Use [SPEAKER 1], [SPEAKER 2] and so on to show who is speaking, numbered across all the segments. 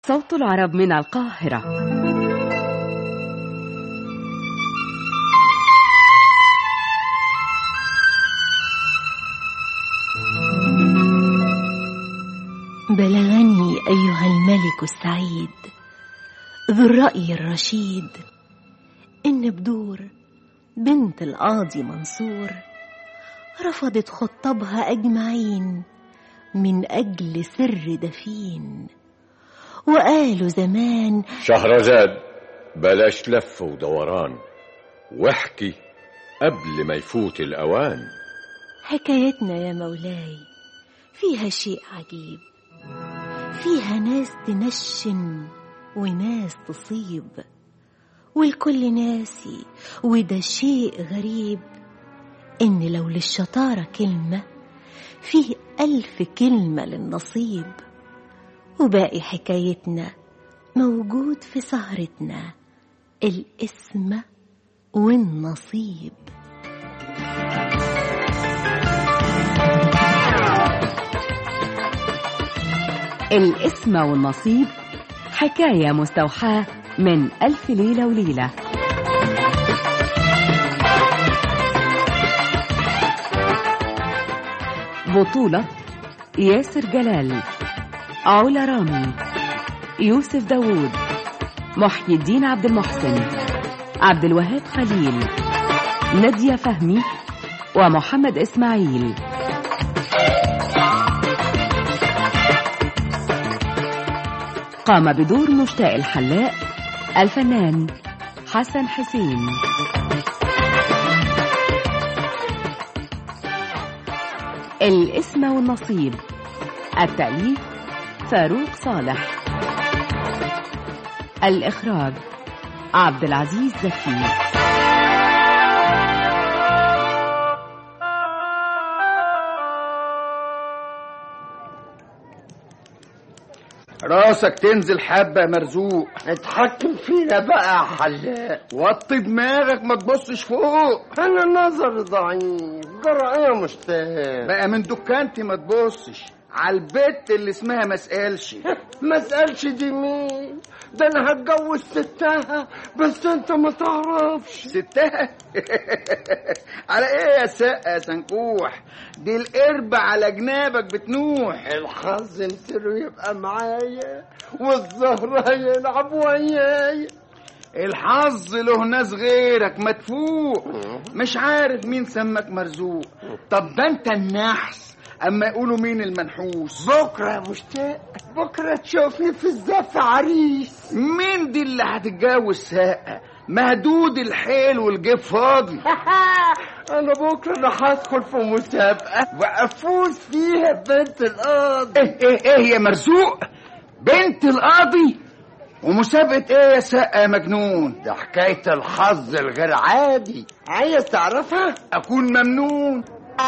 [SPEAKER 1] صوت العرب من القاهرة
[SPEAKER 2] بلغني أيها الملك السعيد ذو الرأي الرشيد إن بدور بنت القاضي منصور رفضت خطابها أجمعين من أجل سر دفين وقالوا زمان
[SPEAKER 3] شهرزاد بلاش لف ودوران واحكي قبل ما يفوت الأوان
[SPEAKER 2] حكايتنا يا مولاي فيها شيء عجيب فيها ناس تنشن وناس تصيب والكل ناسي وده شيء غريب إن لو للشطارة كلمة فيه ألف كلمة للنصيب وباقي حكايتنا موجود في سهرتنا الاسم والنصيب
[SPEAKER 1] الاسم والنصيب حكاية مستوحاة من ألف ليلة وليلة بطولة ياسر جلال علا رامي يوسف داوود محي الدين عبد المحسن عبد الوهاب خليل نادية فهمي ومحمد إسماعيل قام بدور مشتاق الحلاق الفنان حسن حسين الاسم والنصيب التأليف فاروق صالح الإخراج عبد العزيز زكي
[SPEAKER 4] راسك تنزل حبة مرزوق
[SPEAKER 5] اتحكم فينا بقى يا حلاق
[SPEAKER 4] وطي دماغك ما تبصش فوق
[SPEAKER 5] انا نظر ضعيف جرى ايه يا مشتاق
[SPEAKER 4] بقى من دكانتي ما تبصش على البت اللي اسمها ما اسالش
[SPEAKER 5] ما اسالش دي مين ده انا هتجوز ستها بس انت ما تعرفش
[SPEAKER 4] ستها على ايه يا سقة يا سنكوح دي القربة على جنابك بتنوح
[SPEAKER 5] الحظ نسيره يبقى معايا والزهرة يلعب وياي
[SPEAKER 4] الحظ له ناس غيرك ما تفوق مش عارف مين سمك مرزوق طب ده انت النحس اما يقولوا مين المنحوس
[SPEAKER 5] بكرة يا مشتاق بكرة تشوفني في الزف عريس
[SPEAKER 4] مين دي اللي هتتجوز ساقة مهدود الحيل والجيب فاضي
[SPEAKER 5] انا بكرة انا هدخل في مسابقة وافوز فيها بنت القاضي
[SPEAKER 4] ايه ايه ايه يا مرزوق بنت القاضي ومسابقة ايه يا سقة يا مجنون
[SPEAKER 5] ده حكاية الحظ الغير عادي عايز تعرفها؟
[SPEAKER 4] اكون ممنون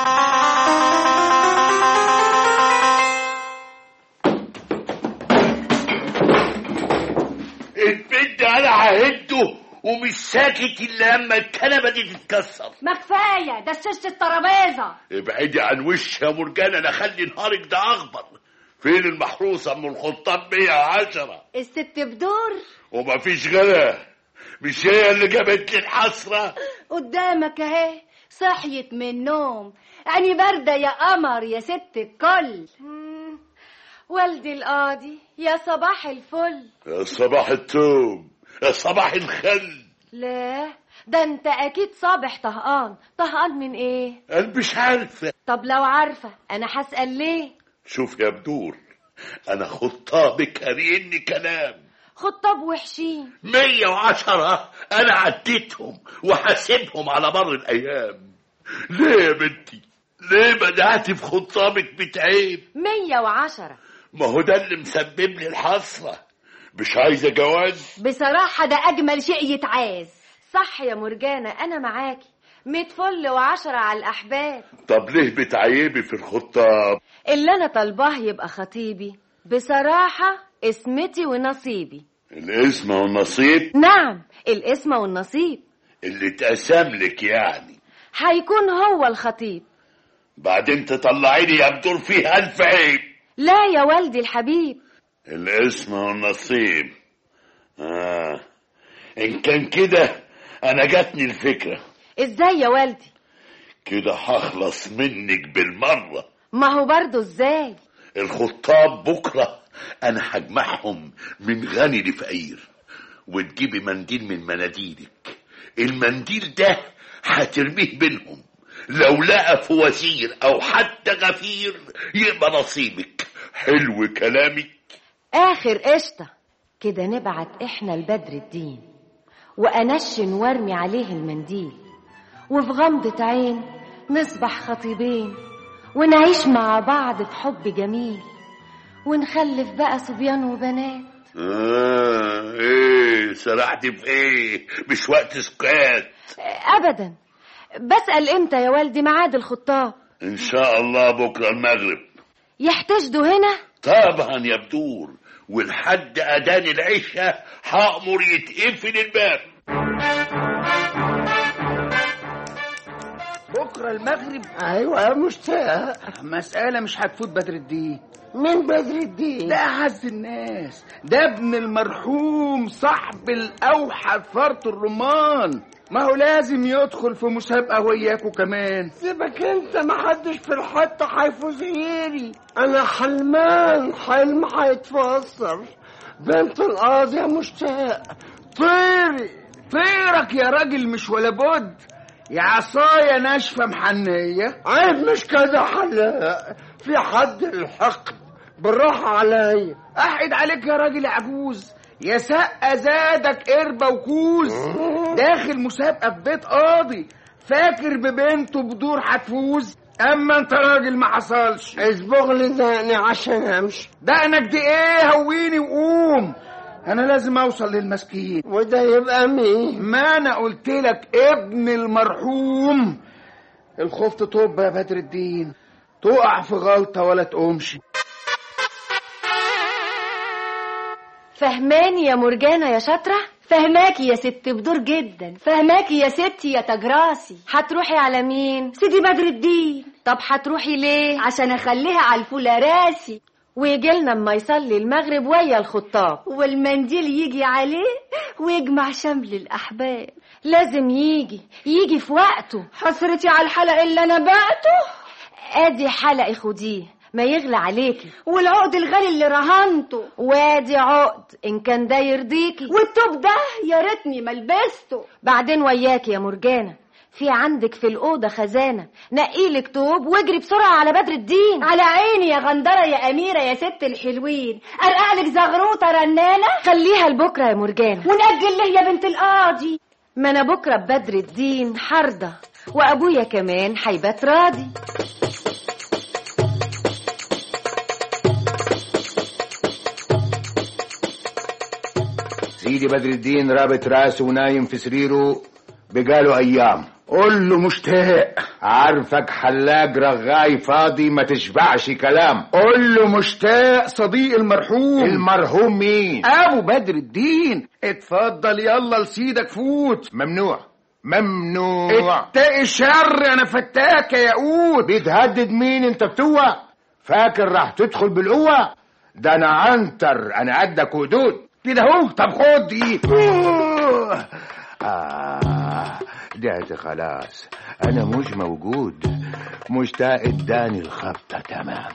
[SPEAKER 6] البنت انا ههده ومش ساكت الا لما الكنبه دي تتكسر
[SPEAKER 7] ما كفايه ده شاشه الترابيزه
[SPEAKER 6] ابعدي عن وش يا مرجان انا خلي نهارك ده اخضر فين المحروسه ام الخطاب 110
[SPEAKER 7] الست بدور
[SPEAKER 6] ومفيش غيرها مش هي اللي جابت لي الحسره
[SPEAKER 7] قدامك اهي صحيت من النوم عيني باردة يا قمر يا ست الكل مم. والدي القاضي يا صباح الفل
[SPEAKER 6] يا صباح التوم يا صباح الخل
[SPEAKER 7] لا ده انت اكيد صابح طهقان طهقان من ايه
[SPEAKER 6] انا مش عارفه
[SPEAKER 7] طب لو عارفة انا هسأل ليه
[SPEAKER 6] شوف يا بدور انا خطابك قاريني كلام
[SPEAKER 7] خطاب وحشين
[SPEAKER 6] مية وعشرة أنا عديتهم وحاسبهم على مر الأيام ليه يا بنتي؟ ليه بدأتي في خطابك بتعيب؟
[SPEAKER 7] مية وعشرة
[SPEAKER 6] ما هو ده اللي مسبب لي الحسرة مش عايزة جواز؟
[SPEAKER 7] بصراحة ده أجمل شيء يتعاز صح يا مرجانة أنا معاكي ميت فل وعشرة على الأحباب
[SPEAKER 6] طب ليه بتعيبي في الخطاب؟
[SPEAKER 7] اللي أنا طالباه يبقى خطيبي بصراحة اسمتي ونصيبي
[SPEAKER 6] الاسم والنصيب
[SPEAKER 7] نعم الاسم والنصيب
[SPEAKER 6] اللي اتقسم لك يعني
[SPEAKER 7] هيكون هو الخطيب
[SPEAKER 6] بعدين تطلعيني يا بدور فيه ألف عيب
[SPEAKER 7] لا يا والدي الحبيب
[SPEAKER 6] الاسم والنصيب آه. إن كان كده أنا جاتني الفكرة
[SPEAKER 7] ازاي يا والدي
[SPEAKER 6] كده هخلص منك بالمرة
[SPEAKER 7] ما هو برضه ازاي
[SPEAKER 6] الخطاب بكرة أنا هجمعهم من غني لفقير وتجيبي منديل من مناديلك المنديل ده هترميه بينهم لو لقى في وزير أو حتى غفير يبقى نصيبك حلو كلامك
[SPEAKER 2] آخر قشطة كده نبعت إحنا لبدر الدين وأنشن وارمي عليه المنديل وفي غمضة عين نصبح خطيبين ونعيش مع بعض في حب جميل ونخلف بقى صبيان وبنات
[SPEAKER 6] آه إيه سرحت في إيه مش وقت سكات
[SPEAKER 2] أبدا بسأل إمتى يا والدي ميعاد الخطاب
[SPEAKER 6] إن شاء الله بكرة المغرب
[SPEAKER 2] يحتشدوا هنا
[SPEAKER 6] طبعا يا بدور ولحد أذان العشاء هأمر يتقفل الباب
[SPEAKER 4] بكره المغرب
[SPEAKER 5] ايوه يا مشتاق
[SPEAKER 4] مسألة مش هتفوت بدر الدين
[SPEAKER 5] من بدر الدين
[SPEAKER 4] ده أعز الناس ده ابن المرحوم صاحب الأوحى فرط الرمان ما هو لازم يدخل في مسابقة وياكوا كمان
[SPEAKER 5] سيبك انت محدش في الحتة هيفوز غيري انا حلمان حلم هيتفسر بنت القاضي يا مشتاق
[SPEAKER 4] طيري طيرك يا راجل مش ولا بد يا عصاية ناشفة محنية
[SPEAKER 5] عيب مش كده حلاق في حد الحقد بالراحة عليا
[SPEAKER 4] أحد عليك يا راجل عجوز يا سقة زادك قربة وكوز داخل مسابقة في بيت قاضي فاكر ببنته بدور هتفوز أما أنت راجل ما حصلش
[SPEAKER 5] اصبغ لي دقني عشان امشي
[SPEAKER 4] دقنك دي إيه هويني وقوم أنا لازم أوصل للمسكين
[SPEAKER 5] وده يبقى مين
[SPEAKER 4] ما أنا قلت لك ابن المرحوم الخوف تطب يا بدر الدين تقع في غلطة ولا تقومش
[SPEAKER 2] فهماني يا مرجانة يا شاطرة
[SPEAKER 7] فهماكي يا ست بدور جدا فهماكي يا ستي يا تجراسي
[SPEAKER 2] هتروحي على مين
[SPEAKER 7] سيدي بدر الدين
[SPEAKER 2] طب هتروحي ليه
[SPEAKER 7] عشان اخليها على الفولة راسي
[SPEAKER 2] ويجي لنا اما يصلي المغرب ويا الخطاب
[SPEAKER 7] والمنديل يجي عليه ويجمع شمل الأحباب
[SPEAKER 2] لازم يجي يجي في وقته
[SPEAKER 7] حسرتي على الحلق اللي أنا بعته
[SPEAKER 2] ادي حلقي خديه ما يغلى عليكي
[SPEAKER 7] والعقد الغالي اللي رهنته
[SPEAKER 2] وادي عقد ان كان ده يرضيكي
[SPEAKER 7] والتوب ده يا ريتني ما لبسته
[SPEAKER 2] بعدين وياكي يا مرجانة في عندك في الأوضة خزانة نقيلك توب واجري بسرعة على بدر الدين
[SPEAKER 7] على عيني يا غندرة يا أميرة يا ست الحلوين أرقعلك زغروطة رنانة
[SPEAKER 2] خليها لبكرة يا مرجانة
[SPEAKER 7] ونأجل له يا بنت القاضي
[SPEAKER 2] ما أنا بكرة ببدر الدين حرضة وأبويا كمان هيبات راضي
[SPEAKER 8] سيدي بدر الدين رابط راسه ونايم في سريره بقاله ايام
[SPEAKER 4] قول له مشتاق
[SPEAKER 8] عارفك حلاق رغاي فاضي ما تشبعش كلام
[SPEAKER 4] قول له مشتاق صديق المرحوم
[SPEAKER 8] المرحوم مين
[SPEAKER 4] ابو بدر الدين اتفضل يلا لسيدك فوت
[SPEAKER 8] ممنوع ممنوع
[SPEAKER 4] اتقي الشر انا فتاك يا ياقوت
[SPEAKER 8] بتهدد مين انت بتوع فاكر راح تدخل بالقوة ده انا عنتر انا قدك ودود
[SPEAKER 4] كده اهو طب خد دي
[SPEAKER 8] آه ده خلاص انا مش موجود مشتاق اداني الخبطة تمام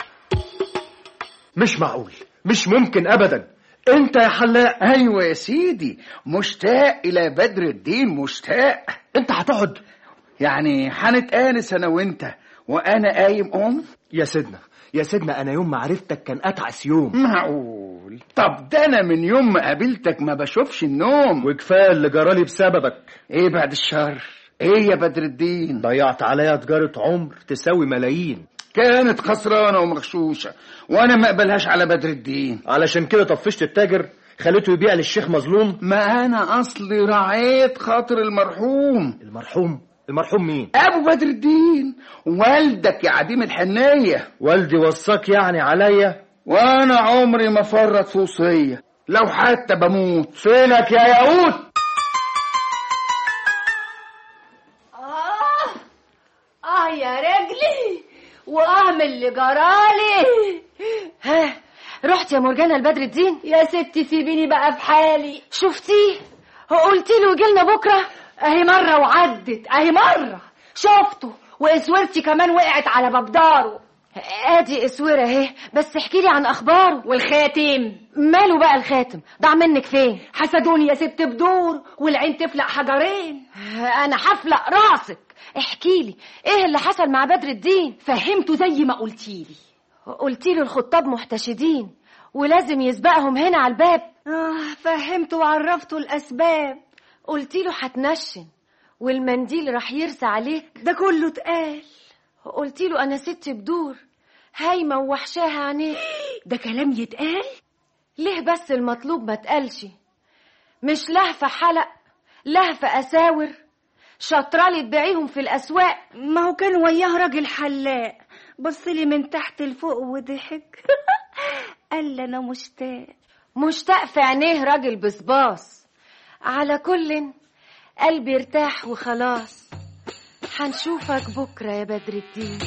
[SPEAKER 9] مش معقول مش ممكن ابدا انت يا حلاق
[SPEAKER 4] ايوه يا سيدي مشتاق الى بدر الدين مشتاق
[SPEAKER 9] انت هتقعد
[SPEAKER 4] يعني هنتآنس انا وانت وانا قايم ام
[SPEAKER 9] يا سيدنا يا سيدنا انا يوم ما عرفتك كان اتعس يوم
[SPEAKER 4] معقول طب ده انا من يوم ما قابلتك ما بشوفش النوم
[SPEAKER 9] وكفايه اللي جرالي بسببك
[SPEAKER 4] ايه بعد الشر ايه يا بدر الدين
[SPEAKER 9] ضيعت عليا تجاره عمر تساوي ملايين
[SPEAKER 4] كانت خسرانه ومغشوشه وانا ما اقبلهاش على بدر الدين
[SPEAKER 9] علشان كده طفشت التاجر خليته يبيع للشيخ مظلوم
[SPEAKER 4] ما انا اصلي رعيت خاطر المرحوم
[SPEAKER 9] المرحوم المرحوم مين
[SPEAKER 4] ابو بدر الدين والدك يا عديم الحنيه
[SPEAKER 9] والدي وصاك يعني عليا
[SPEAKER 4] وانا عمري ما فرط في وصيه لو حتى بموت
[SPEAKER 9] فينك يا ياقوت
[SPEAKER 7] آه آه يا رجلي وآه من اللي جرالي
[SPEAKER 2] ها رحت يا مرجانة لبدر الدين
[SPEAKER 7] يا ستي سيبيني بقى في حالي
[SPEAKER 2] شفتيه قلتي له يجيلنا بكرة
[SPEAKER 7] اهي مرة وعدت اهي مرة شفته واسورتي كمان وقعت على باب داره
[SPEAKER 2] ادي اسورة اهي بس احكي لي عن اخباره
[SPEAKER 7] والخاتم
[SPEAKER 2] ماله بقى الخاتم ضاع منك فين
[SPEAKER 7] حسدوني يا ست بدور والعين تفلق حجرين
[SPEAKER 2] انا هفلق راسك احكي لي ايه اللي حصل مع بدر الدين
[SPEAKER 7] فهمته زي ما قلتيلي
[SPEAKER 2] قلتي له الخطاب محتشدين ولازم يسبقهم هنا على الباب
[SPEAKER 7] اه فهمته وعرفته الاسباب
[SPEAKER 2] قلتي له هتنشن والمنديل راح يرسى عليك
[SPEAKER 7] ده كله اتقال
[SPEAKER 2] قلتي له انا ست بدور هايمه ووحشاها عينيك
[SPEAKER 7] ده كلام يتقال
[SPEAKER 2] ليه بس المطلوب ما تقالش مش لهفة حلق لهفة أساور شطرالي تبيعيهم في الأسواق
[SPEAKER 7] ما هو كان وياه راجل حلاق بص لي من تحت لفوق وضحك قال لي انا مشتاق
[SPEAKER 2] مشتاق في عينيه راجل بصباص على كل قلبي ارتاح وخلاص هنشوفك بكرة يا بدر الدين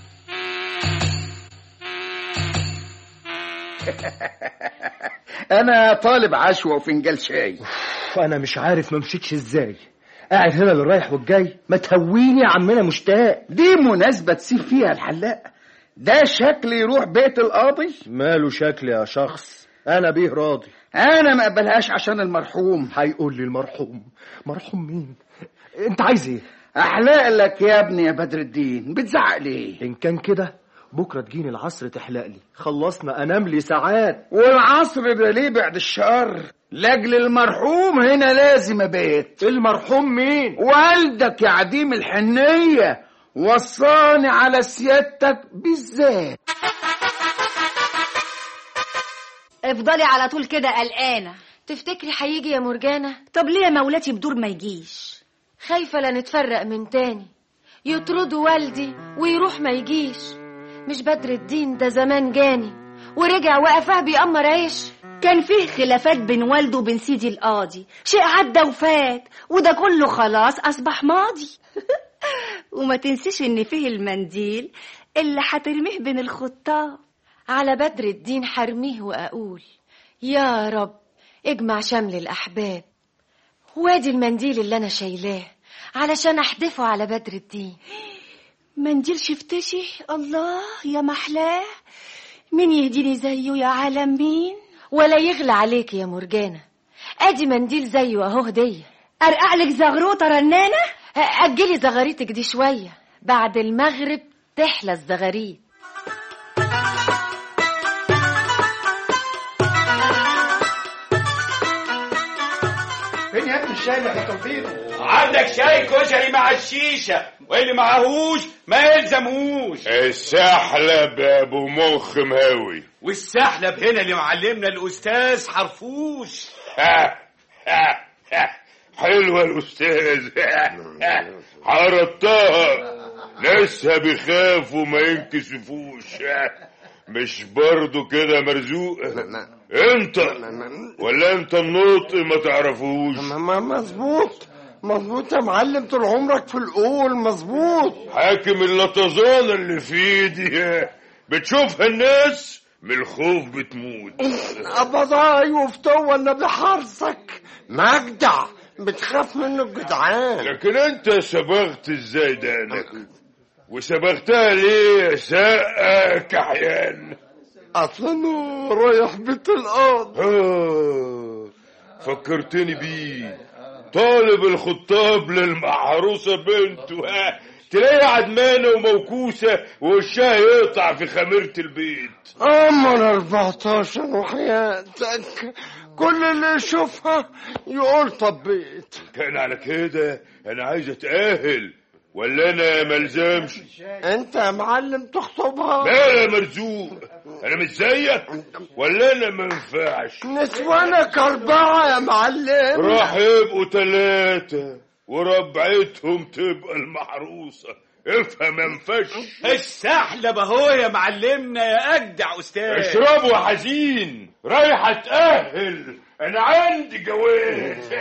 [SPEAKER 4] انا طالب عشوة وفنجان شاي
[SPEAKER 9] انا مش عارف ما مشيتش ازاي قاعد هنا للرايح والجاي ما تهويني يا عمنا مشتاق
[SPEAKER 4] دي مناسبة تسيب فيها الحلاق ده شكل يروح بيت القاضي
[SPEAKER 9] ماله شكل يا شخص انا بيه راضي
[SPEAKER 4] انا ما اقبلهاش عشان المرحوم
[SPEAKER 9] هيقول لي المرحوم مرحوم مين انت عايز ايه
[SPEAKER 4] احلق لك يا ابني يا بدر الدين بتزعق ليه
[SPEAKER 9] ان كان كده بكره تجيني العصر تحلق لي خلصنا انام لي ساعات
[SPEAKER 4] والعصر ده ليه بعد الشر لاجل المرحوم هنا لازم ابيت
[SPEAKER 9] المرحوم مين
[SPEAKER 4] والدك يا عديم الحنية وصاني على سيادتك بالذات
[SPEAKER 7] افضلي على طول كده قلقانه
[SPEAKER 2] تفتكري هيجي يا مرجانة
[SPEAKER 7] طب ليه يا مولاتي بدور ما يجيش
[SPEAKER 2] خايفة لا نتفرق من تاني يطردوا والدي ويروح ما يجيش مش بدر الدين ده زمان جاني ورجع وقفاه بيأمر عيش
[SPEAKER 7] كان فيه خلافات بين والده وبين سيدي القاضي شيء عدى وفات وده كله خلاص أصبح ماضي وما تنسيش إن فيه المنديل اللي هترميه بين الخطاب
[SPEAKER 2] على بدر الدين حرميه وأقول يا رب اجمع شمل الأحباب وادي المنديل اللي أنا شايلاه علشان أحدفه على بدر الدين
[SPEAKER 7] منديل شفتشي الله يا محلاه مين يهديني زيه يا عالم مين
[SPEAKER 2] ولا يغلى عليك يا مرجانة ادي منديل زيه اهو هدية
[SPEAKER 7] ارقع لك زغروطه رنانه
[SPEAKER 2] اجلي زغاريتك دي شوية بعد المغرب تحلى الزغاريت
[SPEAKER 4] فين يا ابني الشاي اللي هتطفيه
[SPEAKER 10] عندك شاي كشري مع الشيشة واللي معهوش ما يلزمهوش
[SPEAKER 3] السحلب يا ابو مخ مهوي
[SPEAKER 10] والسحلب هنا اللي معلمنا الأستاذ حرفوش
[SPEAKER 3] حلوة الأستاذ حرطتها لسه بيخافوا ما ينكسفوش مش برضو كده مرزوق انت ولا انت النطق ما تعرفوش
[SPEAKER 5] ما مظبوط مظبوط يا معلم طول عمرك في الأول مظبوط
[SPEAKER 3] حاكم اللطزانة اللي في ايدي بتشوفها الناس من الخوف بتموت
[SPEAKER 5] أبضاي وفتوى النبي حارسك مجدع بتخاف منه الجدعان
[SPEAKER 3] لكن انت صبغت ازاي دانك وصبغتها ليه ساقة كحيان
[SPEAKER 5] أصلا رايح بيت الأرض
[SPEAKER 3] آه، فكرتني بيه طالب الخطاب للمحروسة بنته ها تلاقيها عدمانة وموكوسة ووشها يقطع في خميرة البيت
[SPEAKER 5] أمر 14 وحياتك كل اللي يشوفها يقول طبيت
[SPEAKER 3] كان على كده انا عايز اتأهل ولا انا ملزمش
[SPEAKER 5] انت يا معلم تخطبها
[SPEAKER 3] لا يا مرزوق انا مش زيك ولا انا ما ينفعش
[SPEAKER 5] نسوانك أربعة يا معلم
[SPEAKER 3] راح يبقوا تلاتة وربعتهم تبقى المحروسة افهم يا مفش
[SPEAKER 10] السحلب اهو يا معلمنا يا أجدع أستاذ
[SPEAKER 3] اشربوا يا حزين رايح اتأهل انا عندي جواز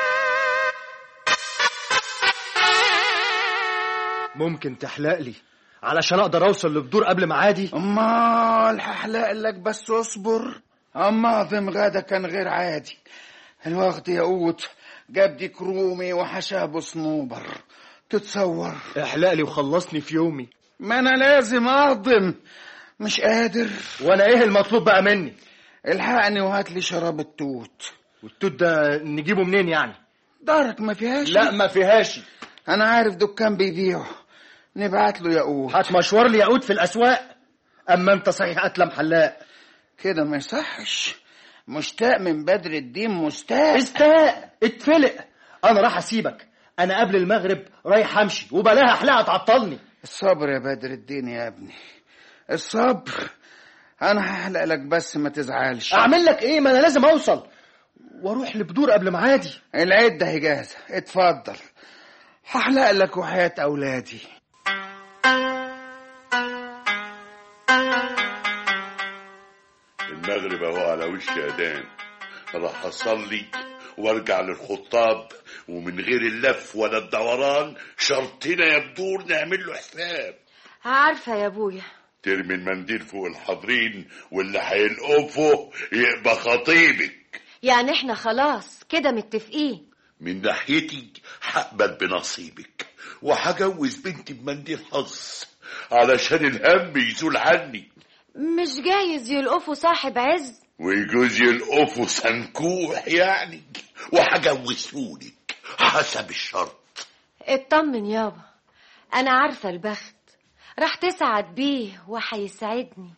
[SPEAKER 9] ممكن تحلق لي علشان اقدر اوصل لبدور قبل ميعادي
[SPEAKER 4] امال هحلق لك بس اصبر اما عظم غدا كان غير عادي الوقت يا قوت جاب ديك رومي وحشاه بصنوبر تتصور
[SPEAKER 9] احلق لي وخلصني في يومي
[SPEAKER 4] ما انا لازم اهضم مش قادر
[SPEAKER 9] وانا ايه المطلوب بقى مني
[SPEAKER 4] الحقني وهات لي شراب التوت
[SPEAKER 9] والتوت ده نجيبه منين يعني
[SPEAKER 4] دارك ما فيهاش
[SPEAKER 9] لا ما فيهاش
[SPEAKER 4] انا عارف دكان بيبيعه نبعت له ياقوت
[SPEAKER 9] هات مشوار لي ياقوت في الاسواق اما انت صحيح اتلم حلاق
[SPEAKER 4] كده ما يصحش مشتاق من بدر الدين مستاء
[SPEAKER 9] استاء اتفلق انا راح اسيبك انا قبل المغرب رايح امشي وبلاها حلاقه تعطلني
[SPEAKER 4] الصبر يا بدر الدين يا ابني الصبر انا هحلق لك بس ما تزعلش
[SPEAKER 9] اعمل لك ايه ما انا لازم اوصل واروح لبدور قبل ميعادي
[SPEAKER 4] العده هي جاهزه اتفضل هحلق لك وحياه اولادي
[SPEAKER 6] المغرب اهو على وش اذان راح اصلي وارجع للخطاب ومن غير اللف ولا الدوران شرطنا يا بدور نعمل له حساب
[SPEAKER 2] عارفة يا ابويا
[SPEAKER 6] ترمي المنديل فوق الحاضرين واللي هيلقفه يبقى خطيبك
[SPEAKER 2] يعني احنا خلاص كده متفقين
[SPEAKER 6] من ناحيتي هقبل بنصيبك وهجوز بنتي بمنديل حظ علشان الهم يزول عني
[SPEAKER 2] مش جايز يلقفوا صاحب عز
[SPEAKER 6] ويجوز يلقفوا سنكوح يعني وهجوزهولك حسب الشرط
[SPEAKER 2] اطمن يابا انا عارفة البخت راح تسعد بيه وهيسعدني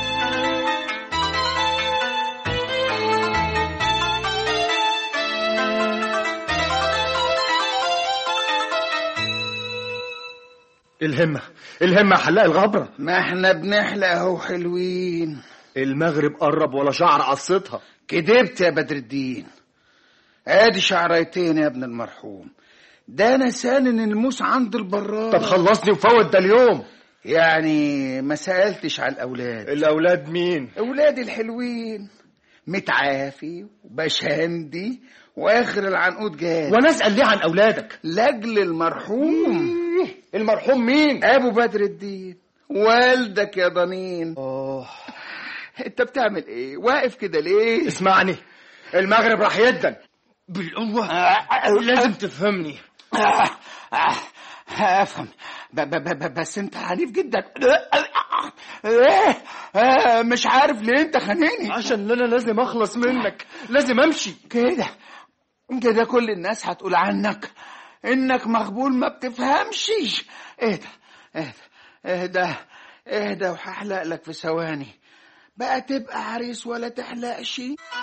[SPEAKER 9] الهمه الهمه يا حلاق الغبره
[SPEAKER 4] ما احنا بنحلق اهو حلوين
[SPEAKER 9] المغرب قرب ولا شعر قصتها
[SPEAKER 4] كدبت يا بدر الدين ادي شعريتين يا ابن المرحوم ده انا سانن الموس عند البراد
[SPEAKER 9] طب خلصني وفوت ده اليوم
[SPEAKER 4] يعني ما سألتش على الأولاد
[SPEAKER 9] الاولاد مين
[SPEAKER 4] أولادي الحلوين متعافي وبشندي وآخر العنقود جاد
[SPEAKER 9] وانا اسال ليه عن اولادك
[SPEAKER 4] لأجل المرحوم
[SPEAKER 9] المرحوم مين
[SPEAKER 4] أبو بدر الدين والدك يا ضنين
[SPEAKER 9] اه
[SPEAKER 4] أنت بتعمل إيه؟ واقف كده ليه؟
[SPEAKER 9] اسمعني المغرب راح يدن بالقوه لازم تفهمني
[SPEAKER 4] افهم ب ب ب ب بس انت عنيف جدا ايه آه، مش عارف ليه انت خانقني
[SPEAKER 9] عشان انا لازم اخلص منك لازم امشي
[SPEAKER 4] كده كده كل الناس هتقول عنك انك مخبول ما بتفهمش ايه ده ايه ده اهدى اهدى وهحلق لك في ثواني بقى تبقى عريس ولا تحلقش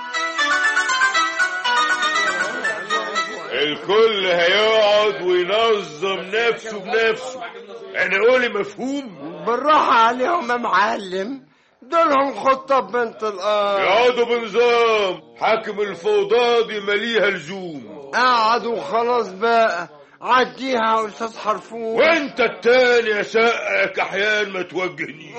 [SPEAKER 3] الكل هيقعد وينظم نفسه بنفسه انا قولي مفهوم
[SPEAKER 5] بالراحة عليهم يا معلم دولهم خطاب بنت الأرض
[SPEAKER 3] يقعدوا بنظام حاكم الفوضى ماليها لزوم
[SPEAKER 5] قعدوا خلاص بقى عديها يا أستاذ حرفوش
[SPEAKER 3] وانت التاني يا سقك احيان ما توجهنيش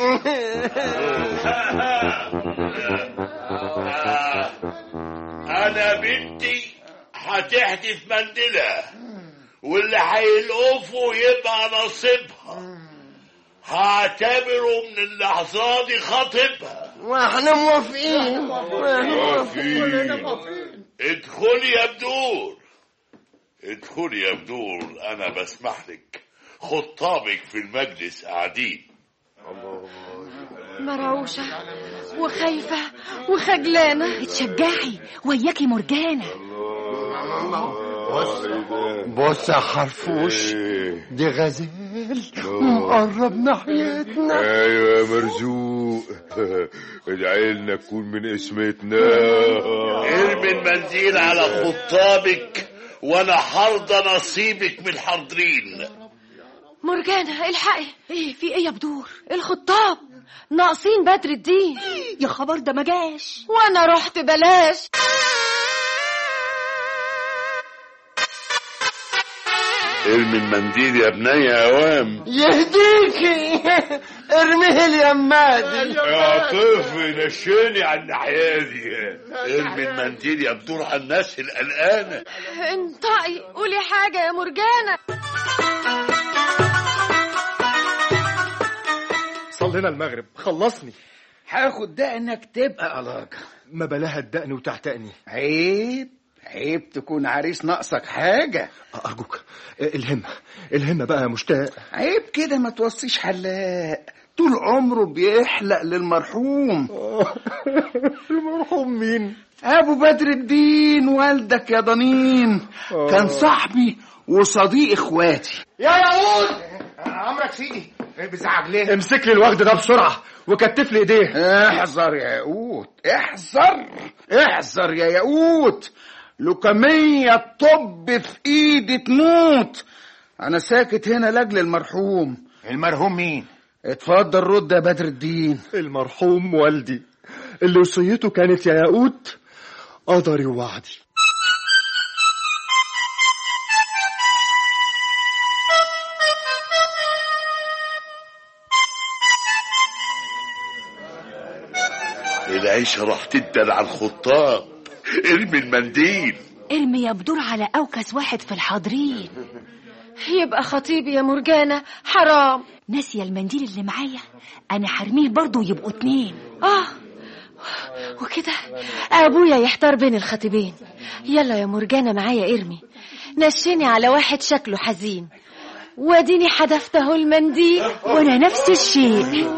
[SPEAKER 6] انا بنتي هتحدف منديلها واللي هيلقفه يبقى نصيبها هعتبره من اللحظة دي خطيبها
[SPEAKER 5] واحنا موافقين
[SPEAKER 3] موافقين.
[SPEAKER 6] ادخلي يا بدور ادخلي يا بدور انا بسمح لك خطابك في المجلس قاعدين
[SPEAKER 2] مرعوشة وخايفة وخجلانة
[SPEAKER 7] اتشجعي وياكي مرجانة
[SPEAKER 5] بص يا حرفوش
[SPEAKER 3] إيه.
[SPEAKER 5] دي غزال مقرب ناحيتنا
[SPEAKER 3] ايوه يا مرزوق ادعي لنا تكون من اسمتنا
[SPEAKER 6] ارمي المنديل على خطابك وانا حرضى نصيبك من الحاضرين
[SPEAKER 2] مرجانة الحقي
[SPEAKER 7] ايه في ايه يا بدور
[SPEAKER 2] الخطاب ناقصين بدر الدين
[SPEAKER 7] يا خبر ده ما جاش
[SPEAKER 2] وانا رحت بلاش
[SPEAKER 6] ارمي المنديل يا ابني يا اوام
[SPEAKER 5] يهديكي ارميه اليمادي
[SPEAKER 3] يا طفل نشيني على الناحيه دي
[SPEAKER 6] ارمي المنديل يا بدور على الناس القلقانه
[SPEAKER 2] انطقي قولي حاجة يا مرجانة
[SPEAKER 9] صلينا المغرب خلصني
[SPEAKER 4] هاخد ده انك تبقى علاقة
[SPEAKER 9] ما بلاها تدقني وتعتقني
[SPEAKER 4] عيب عيب تكون عريس ناقصك حاجة
[SPEAKER 9] أرجوك الهمة الهمة بقى يا مشتاق
[SPEAKER 4] عيب كده ما توصيش حلاق طول عمره بيحلق للمرحوم
[SPEAKER 9] المرحوم مين؟
[SPEAKER 4] ابو بدر الدين والدك يا ضنين كان صاحبي وصديق اخواتي
[SPEAKER 8] يا ياقوت عمرك سيدي بزعج ليه
[SPEAKER 9] امسك لي الوغد ده بسرعة وكتف لي ايديه
[SPEAKER 4] احذر يا ياقوت احذر احذر يا ياقوت لوكمية طب في ايدي تموت انا ساكت هنا لاجل المرحوم
[SPEAKER 8] المرحوم مين
[SPEAKER 4] اتفضل رد يا بدر الدين
[SPEAKER 9] المرحوم والدي اللي وصيته كانت يا ياقوت قدري ووعدي
[SPEAKER 6] العيشة راح تدل على الخطاب ارمي المنديل
[SPEAKER 7] ارمي يا بدور على أوكس واحد في الحاضرين
[SPEAKER 2] يبقى خطيبي يا مرجانة حرام
[SPEAKER 7] ناسية المنديل اللي معايا أنا حرميه برضه يبقوا اتنين
[SPEAKER 2] اه وكده ابويا يحتار بين الخطيبين يلا يا مرجانة معايا ارمي نشيني على واحد شكله حزين واديني حدفته المنديل
[SPEAKER 7] وأنا نفس الشيء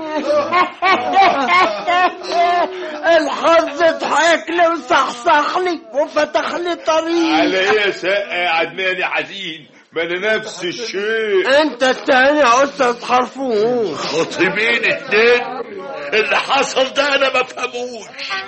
[SPEAKER 5] الحظ ضحك لي وصحصح لي وفتح لي طريق
[SPEAKER 3] على ايه يا سقا يا عدناني حزين ما انا نفس الشيء
[SPEAKER 5] انت التاني يا استاذ حرفوش
[SPEAKER 6] خطيبين اتنين اللي حصل ده انا ما فهموش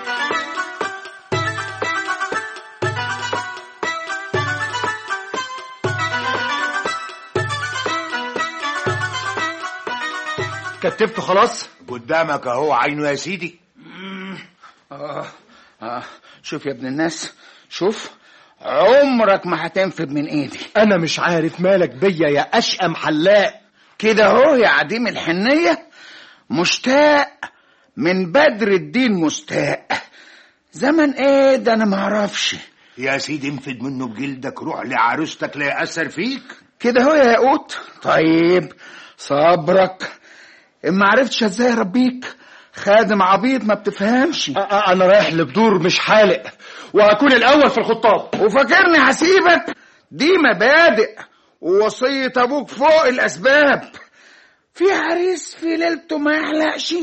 [SPEAKER 9] كتفته خلاص
[SPEAKER 8] قدامك اهو عينه يا سيدي
[SPEAKER 4] آه. آه. شوف يا ابن الناس شوف عمرك ما هتنفد من ايدي
[SPEAKER 9] أنا مش عارف مالك بيا يا أشقم حلاق
[SPEAKER 4] كده اهو يا عديم الحنية مشتاق من بدر الدين مستاء زمن ايه ده انا معرفش
[SPEAKER 8] يا سيدي انفد منه بجلدك روح لعروستك لا يأثر فيك
[SPEAKER 4] كده اهو يا ياقوت طيب صبرك ان ما عرفتش ازاي اربيك خادم عبيط ما بتفهمش
[SPEAKER 9] أ- أ- أنا رايح لبدور مش حالق وهكون الأول في الخطاب
[SPEAKER 4] وفاكرني هسيبك دي مبادئ ووصية ابوك فوق الاسباب في عريس في ليلته ما يحلقش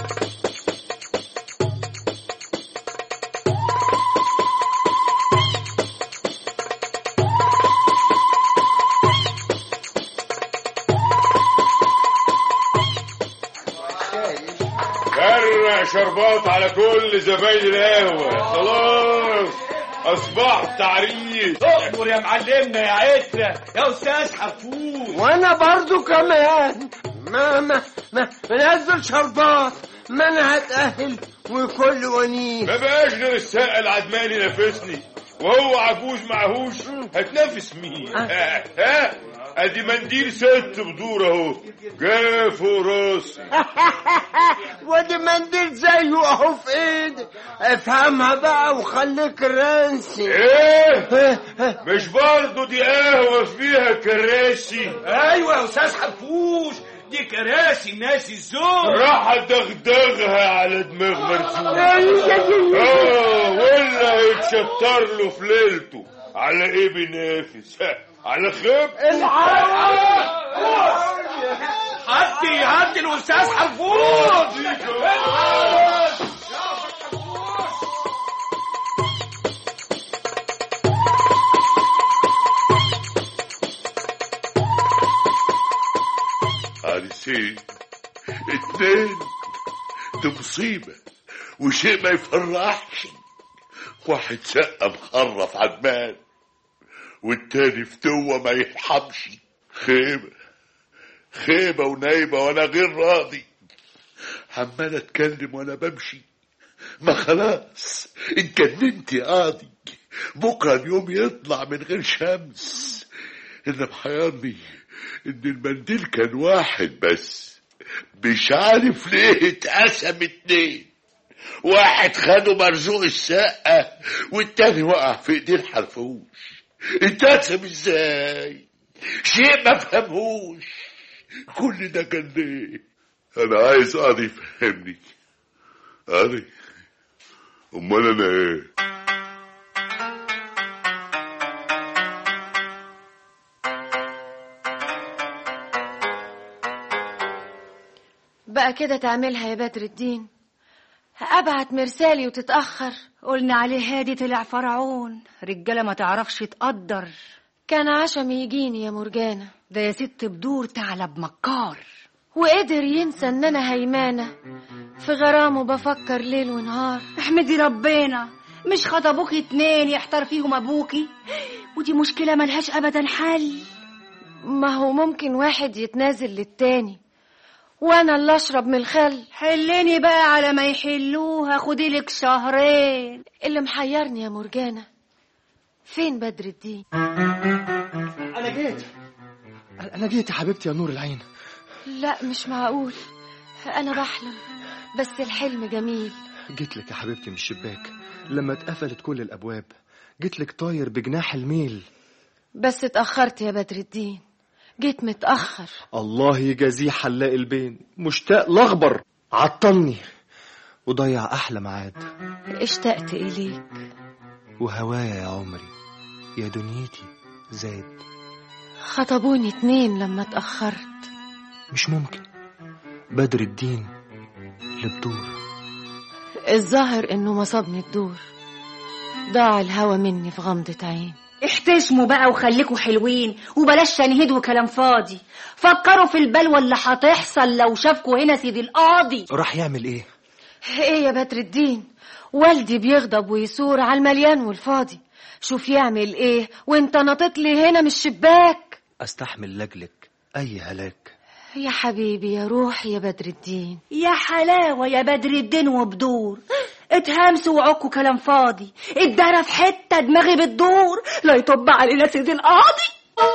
[SPEAKER 3] فرق شربات على كل زباين القهوة خلاص أصبحت عريس
[SPEAKER 10] اصبر يا معلمنا يا عترة يا أستاذ حفوظ
[SPEAKER 5] وانا برضو كمان ما ما ما منزل شربات ما انا هتأهل وكل ونيس
[SPEAKER 3] ما بقاش غير السقا العدماني ينافسني وهو عجوز معهوش هتنافس مين ها, ها ادي منديل ست بدور اهو جاي فوق راسي
[SPEAKER 5] ودي منديل زيه اهو في ايدي افهمها بقى وخليك رانسي
[SPEAKER 3] ايه مش برضه دي قهوة فيها كراسي
[SPEAKER 10] ايوه يا استاذ حفوش دي كراسي الناس الزور
[SPEAKER 3] راح ادغدغها على دماغ مرزوق اه ولا هيتشطر له في ليلته على ايه بينافس ها، على خيب
[SPEAKER 10] حد يهدي الاستاذ حفوظ
[SPEAKER 6] عريسين اتنين دي مصيبة وشيء ما يفرحش واحد سقة مخرف عدمان والتاني فتوة ما يرحمش خيبة خيبة ونايبة وانا غير راضي عمال اتكلم وانا بمشي ما خلاص اتجننت يا قاضي بكره اليوم يطلع من غير شمس اللي محيرني ان المنديل كان واحد بس مش عارف ليه اتقسم اتنين واحد خده مرزوق السقة والتاني وقع في ايديه الحرفوش اتقسم ازاي شيء ما فهمهوش كل ده كان ليه انا عايز قاضي يفهمني قاضي امال انا ايه
[SPEAKER 2] بقى كده تعملها يا بدر الدين ابعت مرسالي وتتاخر
[SPEAKER 7] قلنا عليه هادي طلع فرعون رجاله ما تعرفش تقدر
[SPEAKER 2] كان عشم يجيني يا مرجانة
[SPEAKER 7] ده يا ست بدور ثعلب مكار
[SPEAKER 2] وقدر ينسى ان انا هيمانة في غرامه بفكر ليل ونهار
[SPEAKER 7] احمدي ربنا مش خطبوكي اتنين يحتار فيهم ابوكي ودي مشكلة ملهاش ابدا حل
[SPEAKER 2] ما هو ممكن واحد يتنازل للتاني وانا اللي اشرب من الخل
[SPEAKER 7] حلني بقى على ما يحلوها خدي لك شهرين
[SPEAKER 2] اللي محيرني يا مرجانة فين بدر الدين
[SPEAKER 9] انا جيت انا جيت يا حبيبتي يا نور العين
[SPEAKER 2] لا مش معقول انا بحلم بس الحلم جميل
[SPEAKER 9] جيت لك يا حبيبتي من الشباك لما اتقفلت كل الابواب جيت لك طاير بجناح الميل
[SPEAKER 2] بس اتأخرت يا بدر الدين جيت متأخر
[SPEAKER 9] الله يجازيه حلاق البين مشتاق لخبر عطلني وضيع احلى ميعاد
[SPEAKER 2] اشتقت إليك
[SPEAKER 9] وهوايا يا عمري يا دنيتي زاد
[SPEAKER 2] خطبوني اتنين لما اتأخرت
[SPEAKER 9] مش ممكن بدر الدين لبدور
[SPEAKER 2] الظاهر انه مصابني الدور ضاع الهوى مني في غمضة عين
[SPEAKER 7] احتشموا بقى وخليكوا حلوين وبلاش تنهيد وكلام فاضي فكروا في البلوى اللي هتحصل لو شافكوا هنا سيدي القاضي
[SPEAKER 9] راح يعمل ايه
[SPEAKER 2] ايه يا بدر الدين والدي بيغضب ويثور على المليان والفاضي شوف يعمل ايه وانت نطت لي هنا من الشباك
[SPEAKER 9] استحمل لاجلك اي هلاك
[SPEAKER 2] يا حبيبي يا روحي يا بدر الدين
[SPEAKER 7] يا حلاوة يا بدر الدين وبدور اتهمسوا وعكوا كلام فاضي اتدرى في حتة دماغي بتدور لا يطب علينا سيدي القاضي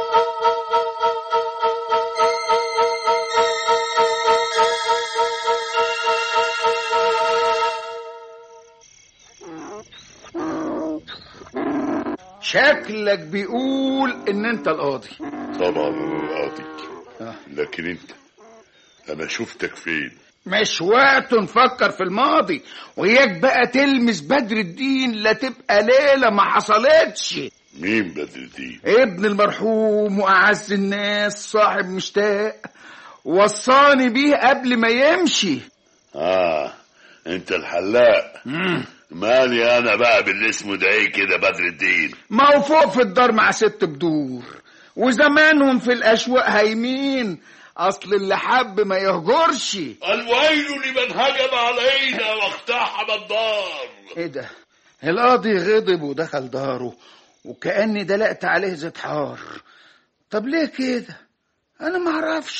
[SPEAKER 4] شكلك بيقول ان انت القاضي
[SPEAKER 6] طبعا انا القاضي لكن انت انا شفتك فين
[SPEAKER 4] مش وقت نفكر في الماضي وياك بقى تلمس بدر الدين لا تبقى ليلة ما حصلتش
[SPEAKER 6] مين بدر الدين
[SPEAKER 4] ابن المرحوم وأعز الناس صاحب مشتاق وصاني بيه قبل ما يمشي
[SPEAKER 6] اه انت الحلاق مالي انا بقى باللي اسمه ده ايه كده بدر الدين
[SPEAKER 4] ما هو فوق في الدار مع ست بدور وزمانهم في الأشواق هايمين أصل اللي حب ما يهجرش
[SPEAKER 6] الويل لمن هجم علينا واقتحم الدار
[SPEAKER 4] ايه ده القاضي غضب ودخل داره وكأني دلقت عليه زيت حار طب ليه كده انا ما اعرفش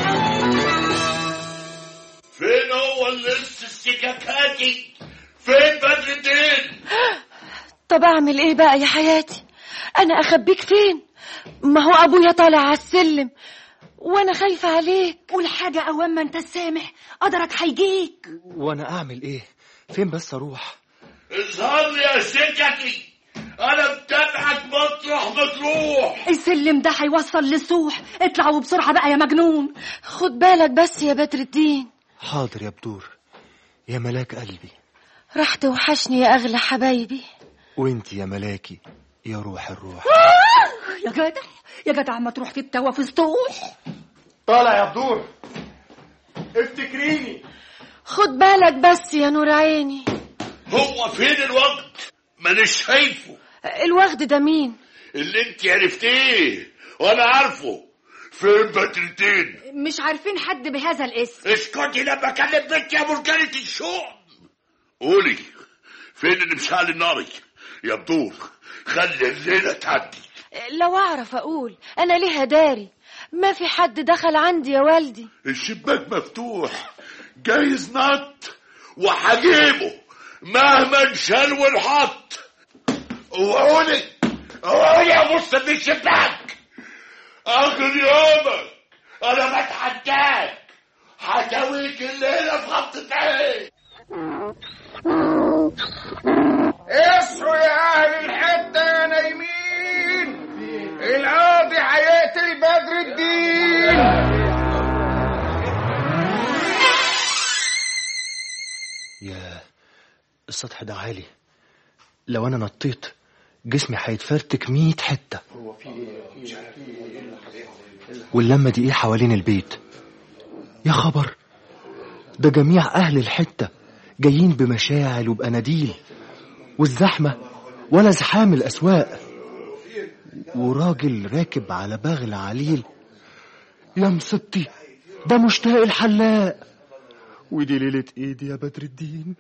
[SPEAKER 6] فين هو اللي لسه السكاكاتي فين بدر الدين
[SPEAKER 2] طب اعمل ايه بقى يا حياتي انا اخبيك فين ما هو ابويا طالع على السلم وانا خايفة عليك
[SPEAKER 7] قول حاجة اوام ما انت سامح قدرك هيجيك
[SPEAKER 9] وانا اعمل ايه فين بس اروح
[SPEAKER 6] اظهر لي يا سكتي انا متابعك مطرح ما تروح
[SPEAKER 7] السلم ده هيوصل للسوح اطلعوا بسرعة بقى يا مجنون
[SPEAKER 2] خد بالك بس يا بدر الدين
[SPEAKER 9] حاضر يا بدور يا ملاك قلبي
[SPEAKER 2] راح توحشني يا اغلى حبايبي
[SPEAKER 9] وانت يا ملاكي يا روح الروح
[SPEAKER 7] يا جدع يا جدع ما تروح تتوى في سطوح
[SPEAKER 9] طالع يا بدور افتكريني
[SPEAKER 2] خد بالك بس يا نور عيني
[SPEAKER 6] هو فين الوقت مانيش شايفه
[SPEAKER 2] الوغد ده مين
[SPEAKER 6] اللي انت عرفتيه وانا عارفه فين بدر الدين
[SPEAKER 7] مش عارفين حد بهذا الاسم
[SPEAKER 6] اسكتي لما اكلم بنت يا مرجانة الشوق قولي فين اللي مشعل الناري يا بدور خلي الليلة تعدي
[SPEAKER 2] لو اعرف اقول انا ليها داري ما في حد دخل عندي يا والدي
[SPEAKER 6] الشباك مفتوح جايز نط وهجيبه مهما انشال وانحط اوعوني اوعوني يا بص من الشباك اخر يومك انا بتحداك هتويك الليله في غطة عين
[SPEAKER 4] اصحوا يا اهل الحته يا نايمين القاضي هيقتل بدر الدين
[SPEAKER 9] السطح ده عالي لو انا نطيت جسمي هيتفرتك مية حتة واللمة دي ايه حوالين البيت يا خبر ده جميع اهل الحتة جايين بمشاعل وبأناديل والزحمة ولا زحام الأسواق وراجل راكب على بغل عليل يا مصبتي ده مشتاق الحلاق ودي ليلة ايدي يا بدر الدين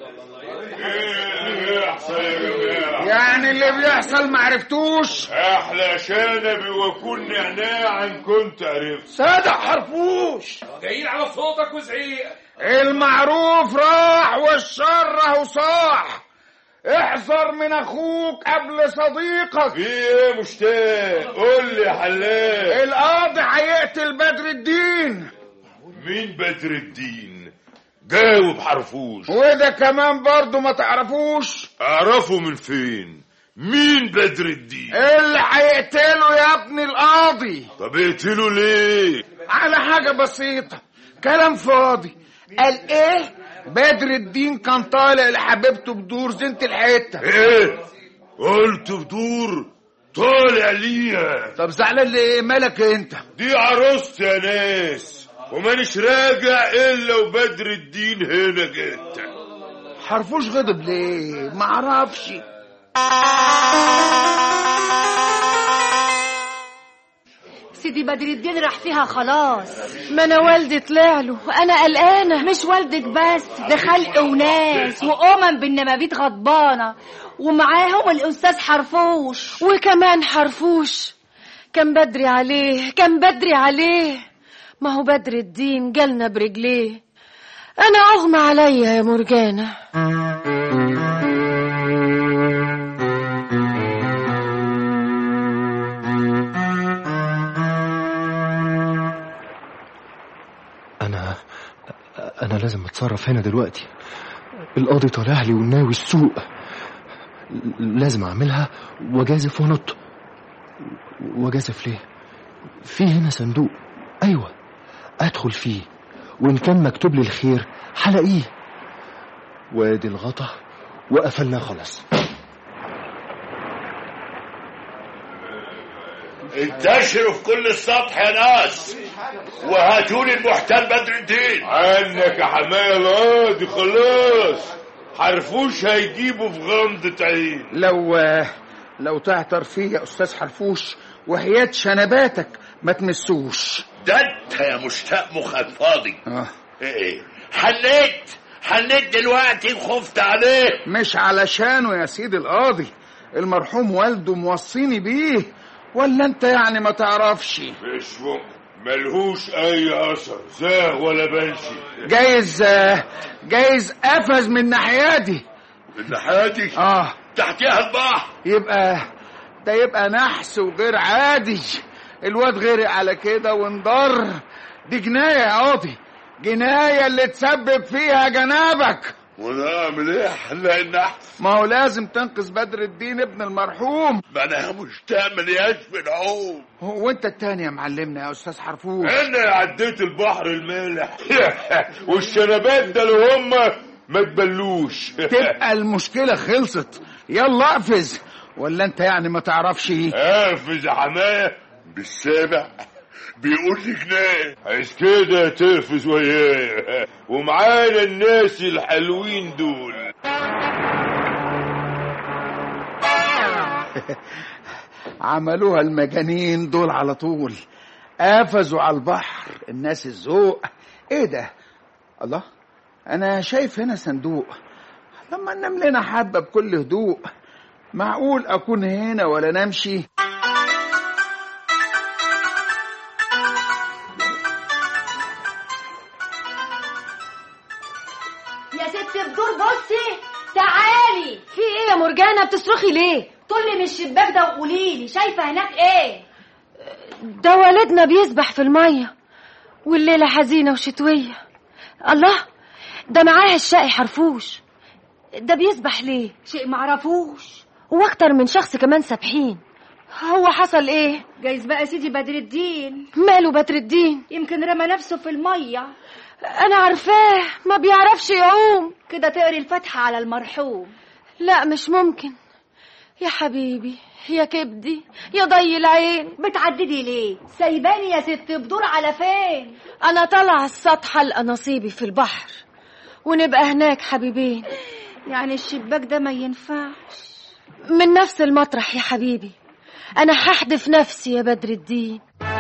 [SPEAKER 4] يعني اللي بيحصل معرفتوش
[SPEAKER 3] احلى شنبي وكل نعناعا كنت عرفت
[SPEAKER 4] صدق حرفوش
[SPEAKER 10] جايين على صوتك وزعيق
[SPEAKER 4] المعروف راح والشر اهو صاح احذر من اخوك قبل صديقك
[SPEAKER 3] في ايه مشتاق قول لي يا حلاق
[SPEAKER 4] القاضي هيقتل بدر الدين
[SPEAKER 3] مين بدر الدين جاوب حرفوش
[SPEAKER 4] وده كمان برضه ما تعرفوش
[SPEAKER 3] اعرفه من فين مين بدر الدين
[SPEAKER 4] اللي هيقتله يا ابن القاضي
[SPEAKER 3] طب اقتله ليه
[SPEAKER 4] على حاجة بسيطة كلام فاضي قال ايه بدر الدين كان طالع لحبيبته بدور زينة الحتة
[SPEAKER 3] ايه قلت بدور طالع ليها
[SPEAKER 4] طب زعلان ليه مالك انت
[SPEAKER 3] دي عروستي يا ناس ومانيش راجع الا وبدر الدين هنا جيت
[SPEAKER 4] حرفوش غضب ليه معرفش
[SPEAKER 7] سيدي بدر الدين راح فيها خلاص
[SPEAKER 2] ما انا والدي طلع له انا قلقانه
[SPEAKER 7] مش والدك بس ده خلق وناس وأمم بالنمابيت غضبانة ومعاهم الأستاذ حرفوش
[SPEAKER 2] وكمان حرفوش كان بدري عليه كان بدري عليه ما هو بدر الدين جالنا برجليه انا اغمى عليا يا مرجانه
[SPEAKER 9] انا انا لازم اتصرف هنا دلوقتي القاضي طالع لي وناوي السوق لازم اعملها واجازف ونط واجازف ليه في هنا صندوق ايوه ادخل فيه وان كان مكتوب لي الخير هلاقيه وادي الغطا وقفلناه خلاص
[SPEAKER 6] انتشروا في كل السطح يا ناس وهاتولي المحتال بدر الدين
[SPEAKER 3] عنك يا حماية القاضي خلاص حرفوش هيجيبه في غمضة عين
[SPEAKER 4] لو لو تعتر فيه يا استاذ حرفوش وحياة شنباتك ما تمسوش
[SPEAKER 6] ده انت يا مشتاق مخك فاضي
[SPEAKER 4] آه.
[SPEAKER 6] ايه حنيت حنيت دلوقتي وخفت عليه
[SPEAKER 4] مش علشانه يا سيدي القاضي المرحوم والده موصيني بيه ولا انت يعني ما تعرفش
[SPEAKER 3] مش ممكن ملهوش اي اثر زاغ ولا بنشي
[SPEAKER 4] جايز جايز قفز من ناحيتي
[SPEAKER 6] من ناحيتي
[SPEAKER 4] اه
[SPEAKER 6] تحتيها البحر
[SPEAKER 4] يبقى ده يبقى نحس وغير عادي الواد غرق على كده وانضر دي جناية يا قاضي جناية اللي تسبب فيها جنابك
[SPEAKER 6] وانا اعمل ايه حلاق النحس
[SPEAKER 4] ما هو لازم تنقذ بدر الدين ابن المرحوم
[SPEAKER 6] ما انا مشتاق ملياش في العوم
[SPEAKER 4] هو انت التاني يا معلمنا يا استاذ حرفوش
[SPEAKER 3] انا عديت البحر المالح والشنبات ده اللي هم ما تبلوش
[SPEAKER 4] تبقى المشكلة خلصت يلا اقفز ولا انت يعني ما تعرفش
[SPEAKER 3] قافز يا حماية
[SPEAKER 6] بالسابع بيقول لي جنيه
[SPEAKER 3] عايز كده تقفز وياه ومعانا الناس الحلوين دول
[SPEAKER 4] عملوها المجانين دول على طول قفزوا على البحر الناس الذوق ايه ده الله انا شايف هنا صندوق لما ننام لنا حبه بكل هدوء معقول اكون هنا ولا نمشي
[SPEAKER 7] يا ست بدور بصي تعالي
[SPEAKER 2] في ايه يا مرجانه بتصرخي ليه
[SPEAKER 7] طلي من الشباك ده وقوليلي شايفه هناك ايه
[SPEAKER 2] ده والدنا بيسبح في الميه والليله حزينه وشتويه الله ده معاه الشقي حرفوش ده بيسبح ليه
[SPEAKER 7] شيء معرفوش
[SPEAKER 2] واكتر من شخص كمان سابحين هو حصل ايه
[SPEAKER 7] جايز بقى سيدي بدر الدين
[SPEAKER 2] ماله بدر الدين
[SPEAKER 7] يمكن رمى نفسه في الميه
[SPEAKER 2] انا عارفاه ما بيعرفش يعوم
[SPEAKER 7] كده تقري الفاتحة على المرحوم
[SPEAKER 2] لا مش ممكن يا حبيبي يا كبدي يا ضي العين
[SPEAKER 7] بتعددي ليه سايباني يا ست بدور على فين
[SPEAKER 2] انا طالعه السطح القى نصيبي في البحر ونبقى هناك حبيبين
[SPEAKER 7] يعني الشباك ده ما ينفعش
[SPEAKER 2] من نفس المطرح يا حبيبي انا هحدف نفسي يا بدر الدين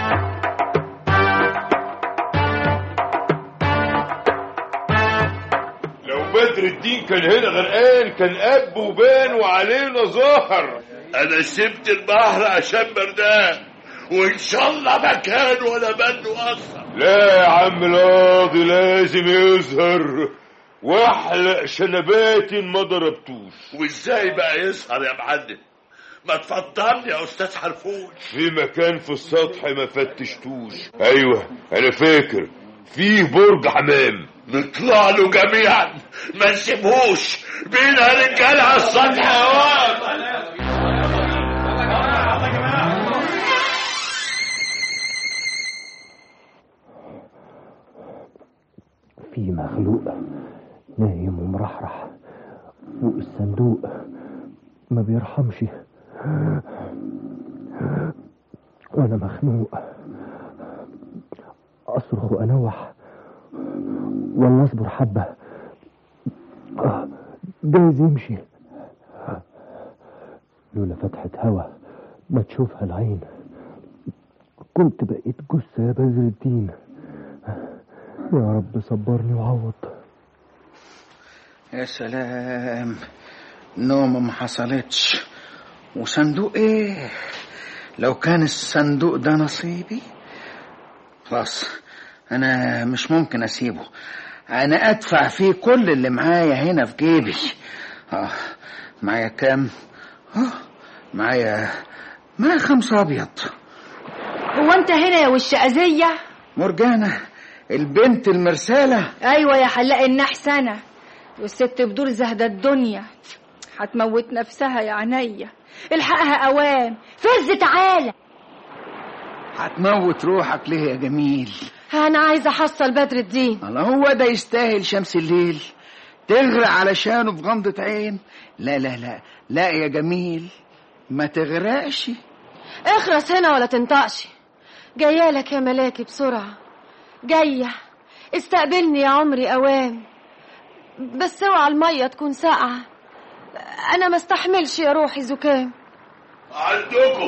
[SPEAKER 3] لو بدر الدين كان هنا غرقان كان اب وبان وعلينا ظهر
[SPEAKER 6] انا سبت البحر عشان بردان وان شاء الله ما كان ولا منه اصلا
[SPEAKER 3] لا يا عم القاضي لازم يظهر واحلق شنباتي ما ضربتوش
[SPEAKER 6] وازاي بقى يسهر يا معلم ما تفضلني يا استاذ حرفوش
[SPEAKER 3] في مكان في السطح ما فتشتوش ايوه انا فاكر فيه برج حمام
[SPEAKER 6] نطلع له جميعا ما نسيبهوش بينا رجاله على السطح يا واد
[SPEAKER 9] في مخلوق نايم ومرحرح فوق الصندوق ما بيرحمش وانا مخنوق اصرخ وانوح ولا اصبر حبه آه، جايز يمشي لولا فتحة هوا ما تشوفها العين كنت بقيت جثة يا بدر الدين يا رب صبرني وعوض
[SPEAKER 4] يا سلام نومة ما حصلتش وصندوق ايه لو كان الصندوق ده نصيبي خلاص انا مش ممكن اسيبه انا ادفع فيه كل اللي معايا هنا في جيبي اه معايا كام اه معايا معايا خمسة ابيض
[SPEAKER 7] هو انت هنا يا وش أذية
[SPEAKER 4] مرجانة البنت المرسالة
[SPEAKER 7] ايوه يا حلاق النحس انا والست بدور زهدة الدنيا هتموت نفسها يا عينيا الحقها اوام فز تعالى
[SPEAKER 4] هتموت روحك ليه يا جميل
[SPEAKER 2] انا عايزه احصل بدر الدين
[SPEAKER 4] الله هو ده يستاهل شمس الليل تغرق علشانه في غمضة عين لا لا لا لا يا جميل ما تغرقش
[SPEAKER 2] اخرس هنا ولا تنطقش جايالك يا ملاكي بسرعه جايه استقبلني يا عمري اوام بس اوعى الميه تكون ساقعه انا ما استحملش يا روحي زكام
[SPEAKER 6] عندكم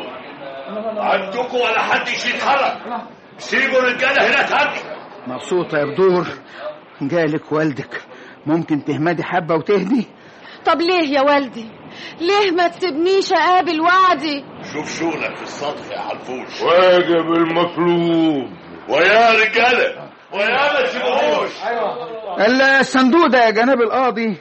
[SPEAKER 6] عندكم ولا حدش يتحرك سيبوا الرجاله هنا تهدي
[SPEAKER 4] مبسوطة يا بدور جالك والدك ممكن تهمدي حبة وتهدي
[SPEAKER 2] طب ليه يا والدي ليه ما تسيبنيش اقابل وعدي
[SPEAKER 6] شوف شغلك في السطح يا حلفوش
[SPEAKER 3] واجب المطلوب
[SPEAKER 6] ويا رجاله ويا ما تسيبوهوش
[SPEAKER 4] الصندوق ده يا جناب القاضي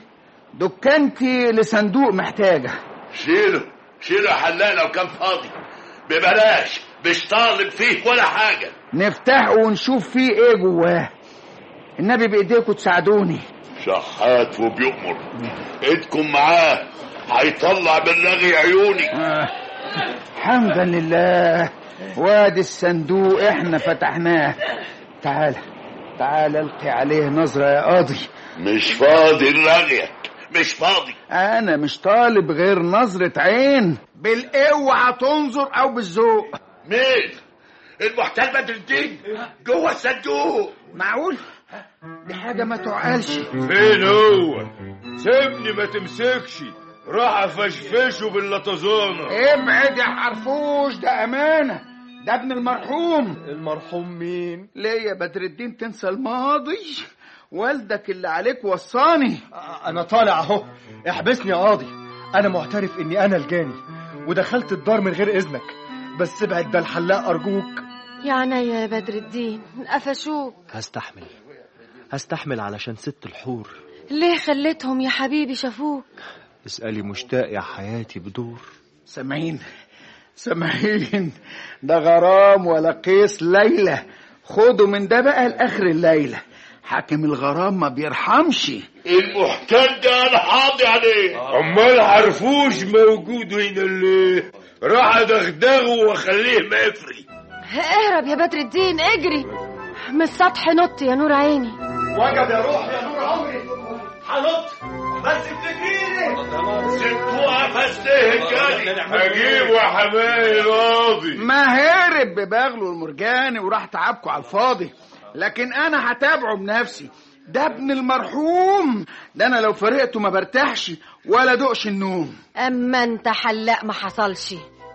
[SPEAKER 4] دكانتي لصندوق محتاجة
[SPEAKER 6] شيله شيله يا حلاق لو كان فاضي ببلاش مش طالب فيه ولا حاجه
[SPEAKER 4] نفتحه ونشوف فيه ايه جواه النبي بايديكم تساعدوني
[SPEAKER 6] شحات وبيؤمر ايدكم معاه هيطلع من رغي عيوني
[SPEAKER 4] آه. حمدا لله وادي الصندوق احنا فتحناه تعال تعال القي عليه نظرة يا قاضي
[SPEAKER 6] مش فاضي الرغية مش فاضي
[SPEAKER 4] انا مش طالب غير نظرة عين بالقوة هتنظر او بالذوق
[SPEAKER 6] مين المحتال بدر الدين جوه الصندوق
[SPEAKER 4] معقول دي حاجة ما تعقلش
[SPEAKER 3] فين هو سيبني ما تمسكش راح افشفشه باللطزانه
[SPEAKER 4] ابعد يا حرفوش ده امانة ده ابن المرحوم
[SPEAKER 9] المرحوم مين
[SPEAKER 4] ليه يا بدر الدين تنسى الماضي والدك اللي عليك وصاني
[SPEAKER 9] انا طالع اهو احبسني يا قاضي انا معترف اني انا الجاني ودخلت الدار من غير اذنك بس ابعد ده الحلاق ارجوك
[SPEAKER 2] يا عينيا يا بدر الدين قفشوك
[SPEAKER 9] هستحمل هستحمل علشان ست الحور
[SPEAKER 2] ليه خليتهم يا حبيبي شافوك
[SPEAKER 9] اسألي مشتاق يا حياتي بدور
[SPEAKER 4] سامعين سامعين ده غرام ولا قيس ليلى خدوا من ده بقى لاخر الليله حاكم الغرام ما بيرحمش
[SPEAKER 6] المحتال ده انا حاضي عليه
[SPEAKER 3] عمال حرفوش موجود هنا ليه راح ادغدغه واخليه مفري
[SPEAKER 2] اهرب يا بدر الدين اجري من السطح نط يا نور عيني
[SPEAKER 4] وجب يا روح يا نور عمري هنط بس بتجريني
[SPEAKER 3] سبتوها فاستهجاني هجيبه يا حماية القاضي
[SPEAKER 4] ما هرب ببغله المرجاني وراح تعبكوا على الفاضي لكن انا هتابعه بنفسي ده ابن المرحوم ده انا لو فرقته ما برتاحش ولا دقش النوم
[SPEAKER 2] اما انت حلاق ما حصلش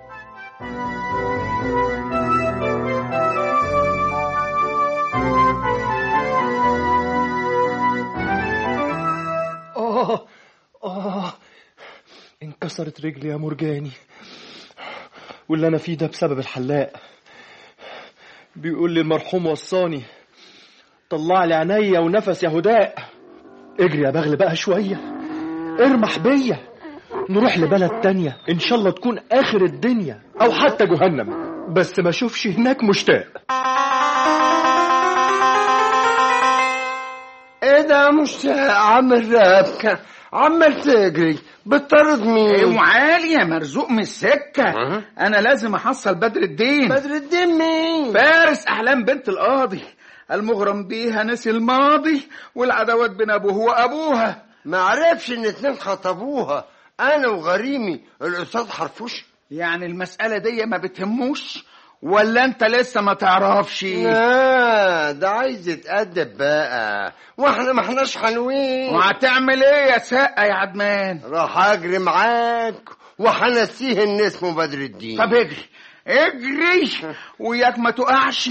[SPEAKER 9] آه آه انكسرت رجلي يا مرجاني واللي أنا فيه ده بسبب الحلاق بيقول لي المرحوم وصاني طلع لي عينيا ونفس يا هداء اجري يا بغل بقى شوية ارمح بيا نروح لبلد تانية إن شاء الله تكون آخر الدنيا أو حتى جهنم بس ما أشوفش هناك مشتاق
[SPEAKER 5] ايه ده يا مشتاق عامل رابكة عمال تجري بتطرد مين
[SPEAKER 4] وعالي يا مرزوق من السكة انا لازم احصل بدر الدين
[SPEAKER 5] بدر الدين مين
[SPEAKER 4] فارس احلام بنت القاضي المغرم بيها نسي الماضي والعداوات بين ابوه وابوها
[SPEAKER 5] ما عرفش ان اتنين خطبوها انا وغريمي الاستاذ حرفوش
[SPEAKER 4] يعني المسألة دي ما بتهموش ولا انت لسه ما تعرفش
[SPEAKER 5] لا ده عايز يتأدب بقى واحنا ما احناش حلوين
[SPEAKER 4] وهتعمل ايه يا سقة يا عدمان
[SPEAKER 5] راح اجري معاك وهنسيه ان اسمه بدر الدين
[SPEAKER 4] طب اجري اجري وياك ما تقعش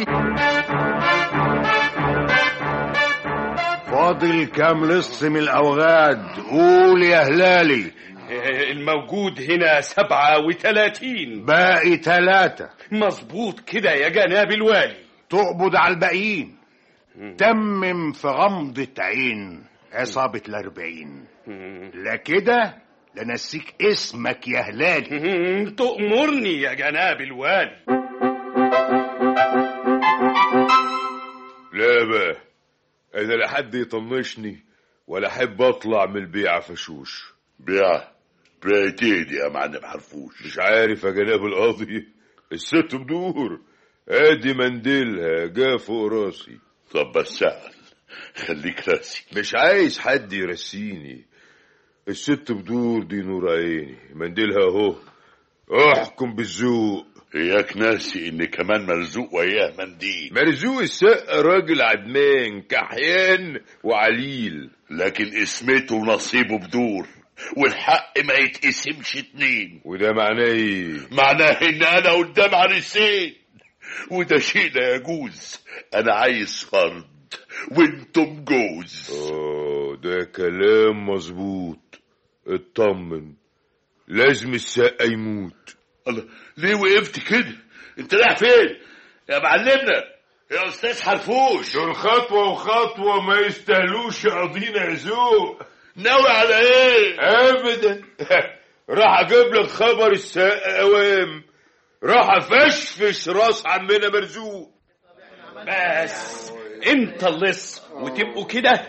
[SPEAKER 8] فاضل كام لص من الاوغاد قول يا هلالي
[SPEAKER 10] الموجود هنا سبعة وثلاثين
[SPEAKER 8] باقي ثلاثة
[SPEAKER 10] مظبوط كده يا جناب الوالي
[SPEAKER 8] تقبض على الباقيين تمم في غمضة عين عصابة الأربعين لا كده لنسيك اسمك يا هلالي
[SPEAKER 10] تأمرني يا جناب الوالي
[SPEAKER 3] لا بقى انا لا حد يطنشني ولا احب اطلع من البيعة فشوش
[SPEAKER 6] بيع بيعتين يا معلم حرفوش
[SPEAKER 3] مش عارف يا جناب القاضي الست بدور ادي منديلها جا فوق راسي
[SPEAKER 6] طب بس سهل خليك راسي
[SPEAKER 3] مش عايز حد يرسيني الست بدور دي نور عيني منديلها اهو احكم بالذوق
[SPEAKER 6] اياك ناسي ان كمان مرزوق وياه منديل
[SPEAKER 3] مرزوق السقا راجل عدمان كحيان وعليل
[SPEAKER 6] لكن اسمته ونصيبه بدور والحق ما يتقسمش اتنين
[SPEAKER 3] وده معناه ايه
[SPEAKER 6] معناه ان انا قدام عريسين وده شيء لا يجوز انا عايز فرد وانتم جوز
[SPEAKER 3] اه ده كلام مظبوط اطمن لازم السقا يموت
[SPEAKER 6] الله ليه وقفت كده انت رايح فين يا معلمنا يا استاذ حرفوش
[SPEAKER 3] دول خطوة وخطوة ما يستاهلوش قضينا ذوق
[SPEAKER 6] ناوي على ايه
[SPEAKER 3] ابدا راح اجيب لك خبر السقا اوام راح افشفش راس عمنا مرزوق
[SPEAKER 10] بس انت اللص وتبقوا كده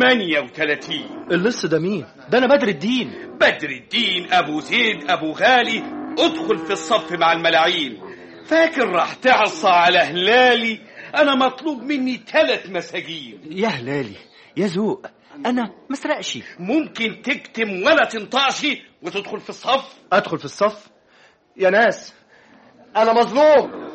[SPEAKER 10] 38
[SPEAKER 9] اللص ده مين ده أنا بدر الدين
[SPEAKER 10] بدر الدين ابو زيد ابو غالي ادخل في الصف مع الملاعين فاكر راح تعصى على هلالي انا مطلوب مني ثلاث مساجين
[SPEAKER 9] يا هلالي يا ذوق أنا مسرقش
[SPEAKER 10] ممكن تكتم ولا تنطعش وتدخل في الصف
[SPEAKER 9] أدخل في الصف يا ناس أنا مظلوم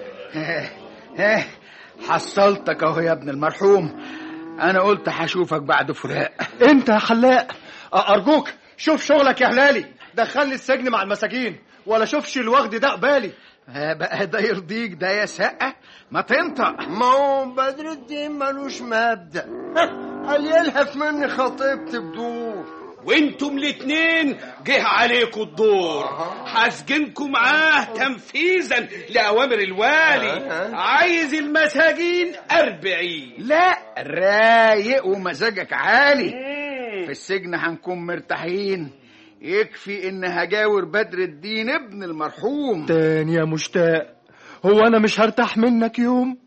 [SPEAKER 4] ها حصلتك اهو يا ابن المرحوم انا قلت هشوفك بعد فراق
[SPEAKER 9] أنت يا حلاق أرجوك شوف شغلك يا هلالي دخلني السجن مع المساجين ولا شوفش الوغد ده قبالي
[SPEAKER 4] ها بقى ده يرضيك ده يا سقة ما تنطق
[SPEAKER 5] ما هو بدر الدين ملوش مبدأ قال يلهف مني خطيبتي بدور
[SPEAKER 10] وانتم الاتنين جه عليكم الدور هسجنكم معاه تنفيذا لأوامر الوالي عايز المساجين أربعين
[SPEAKER 4] لا رايق ومزاجك عالي في السجن هنكون مرتاحين يكفي ان هجاور بدر الدين ابن المرحوم
[SPEAKER 9] تاني يا مشتاق هو أنا مش هرتاح منك يوم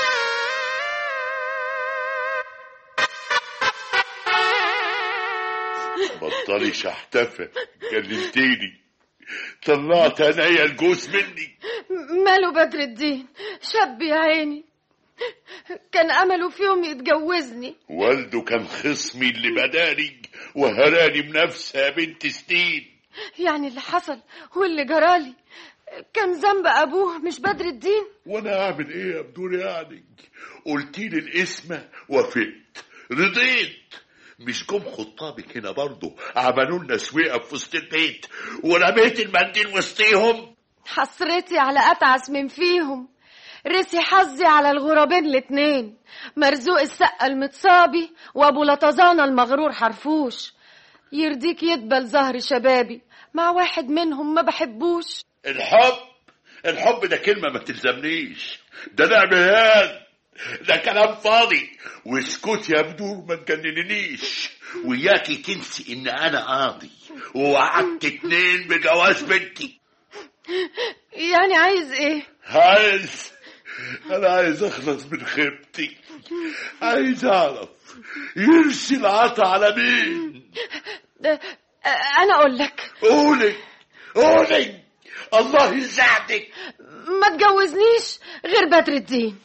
[SPEAKER 6] بطلي شحتفة كلمتيني طلعت عينيا الجوز مني
[SPEAKER 2] ماله بدر الدين شاب يا عيني كان أمله في يوم يتجوزني
[SPEAKER 6] والده كان خصمي اللي بداني وهراني بنفسه يا بنت سنين
[SPEAKER 2] يعني اللي حصل واللي جرالي كان ذنب أبوه مش بدر الدين
[SPEAKER 6] وانا اعمل ايه يا بدور يعني قلت لي الاسم وافقت رضيت مش جم خطابك هنا برضه عملوا لنا سويقه في وسط البيت ورميت المنديل وسطيهم
[SPEAKER 2] حسرتي على أتعس من فيهم رسي حظي على الغرابين الاتنين مرزوق السقة المتصابي وأبو لطزانة المغرور حرفوش يرضيك يدبل زهر شبابي مع واحد منهم ما بحبوش
[SPEAKER 6] الحب الحب ده كلمه ما تلزمنيش ده لعب عيال ده كلام فاضي واسكت يا بدور ما تجنننيش وياكي تنسي ان انا قاضي ووعدت اتنين بجواز بنتي
[SPEAKER 2] يعني عايز ايه
[SPEAKER 6] عايز انا عايز اخلص من خيبتي عايز اعرف يرسي العطا على مين
[SPEAKER 2] أه، انا اقول لك
[SPEAKER 6] قولي قولي الله يساعدك
[SPEAKER 2] ما تجوزنيش غير بدر الدين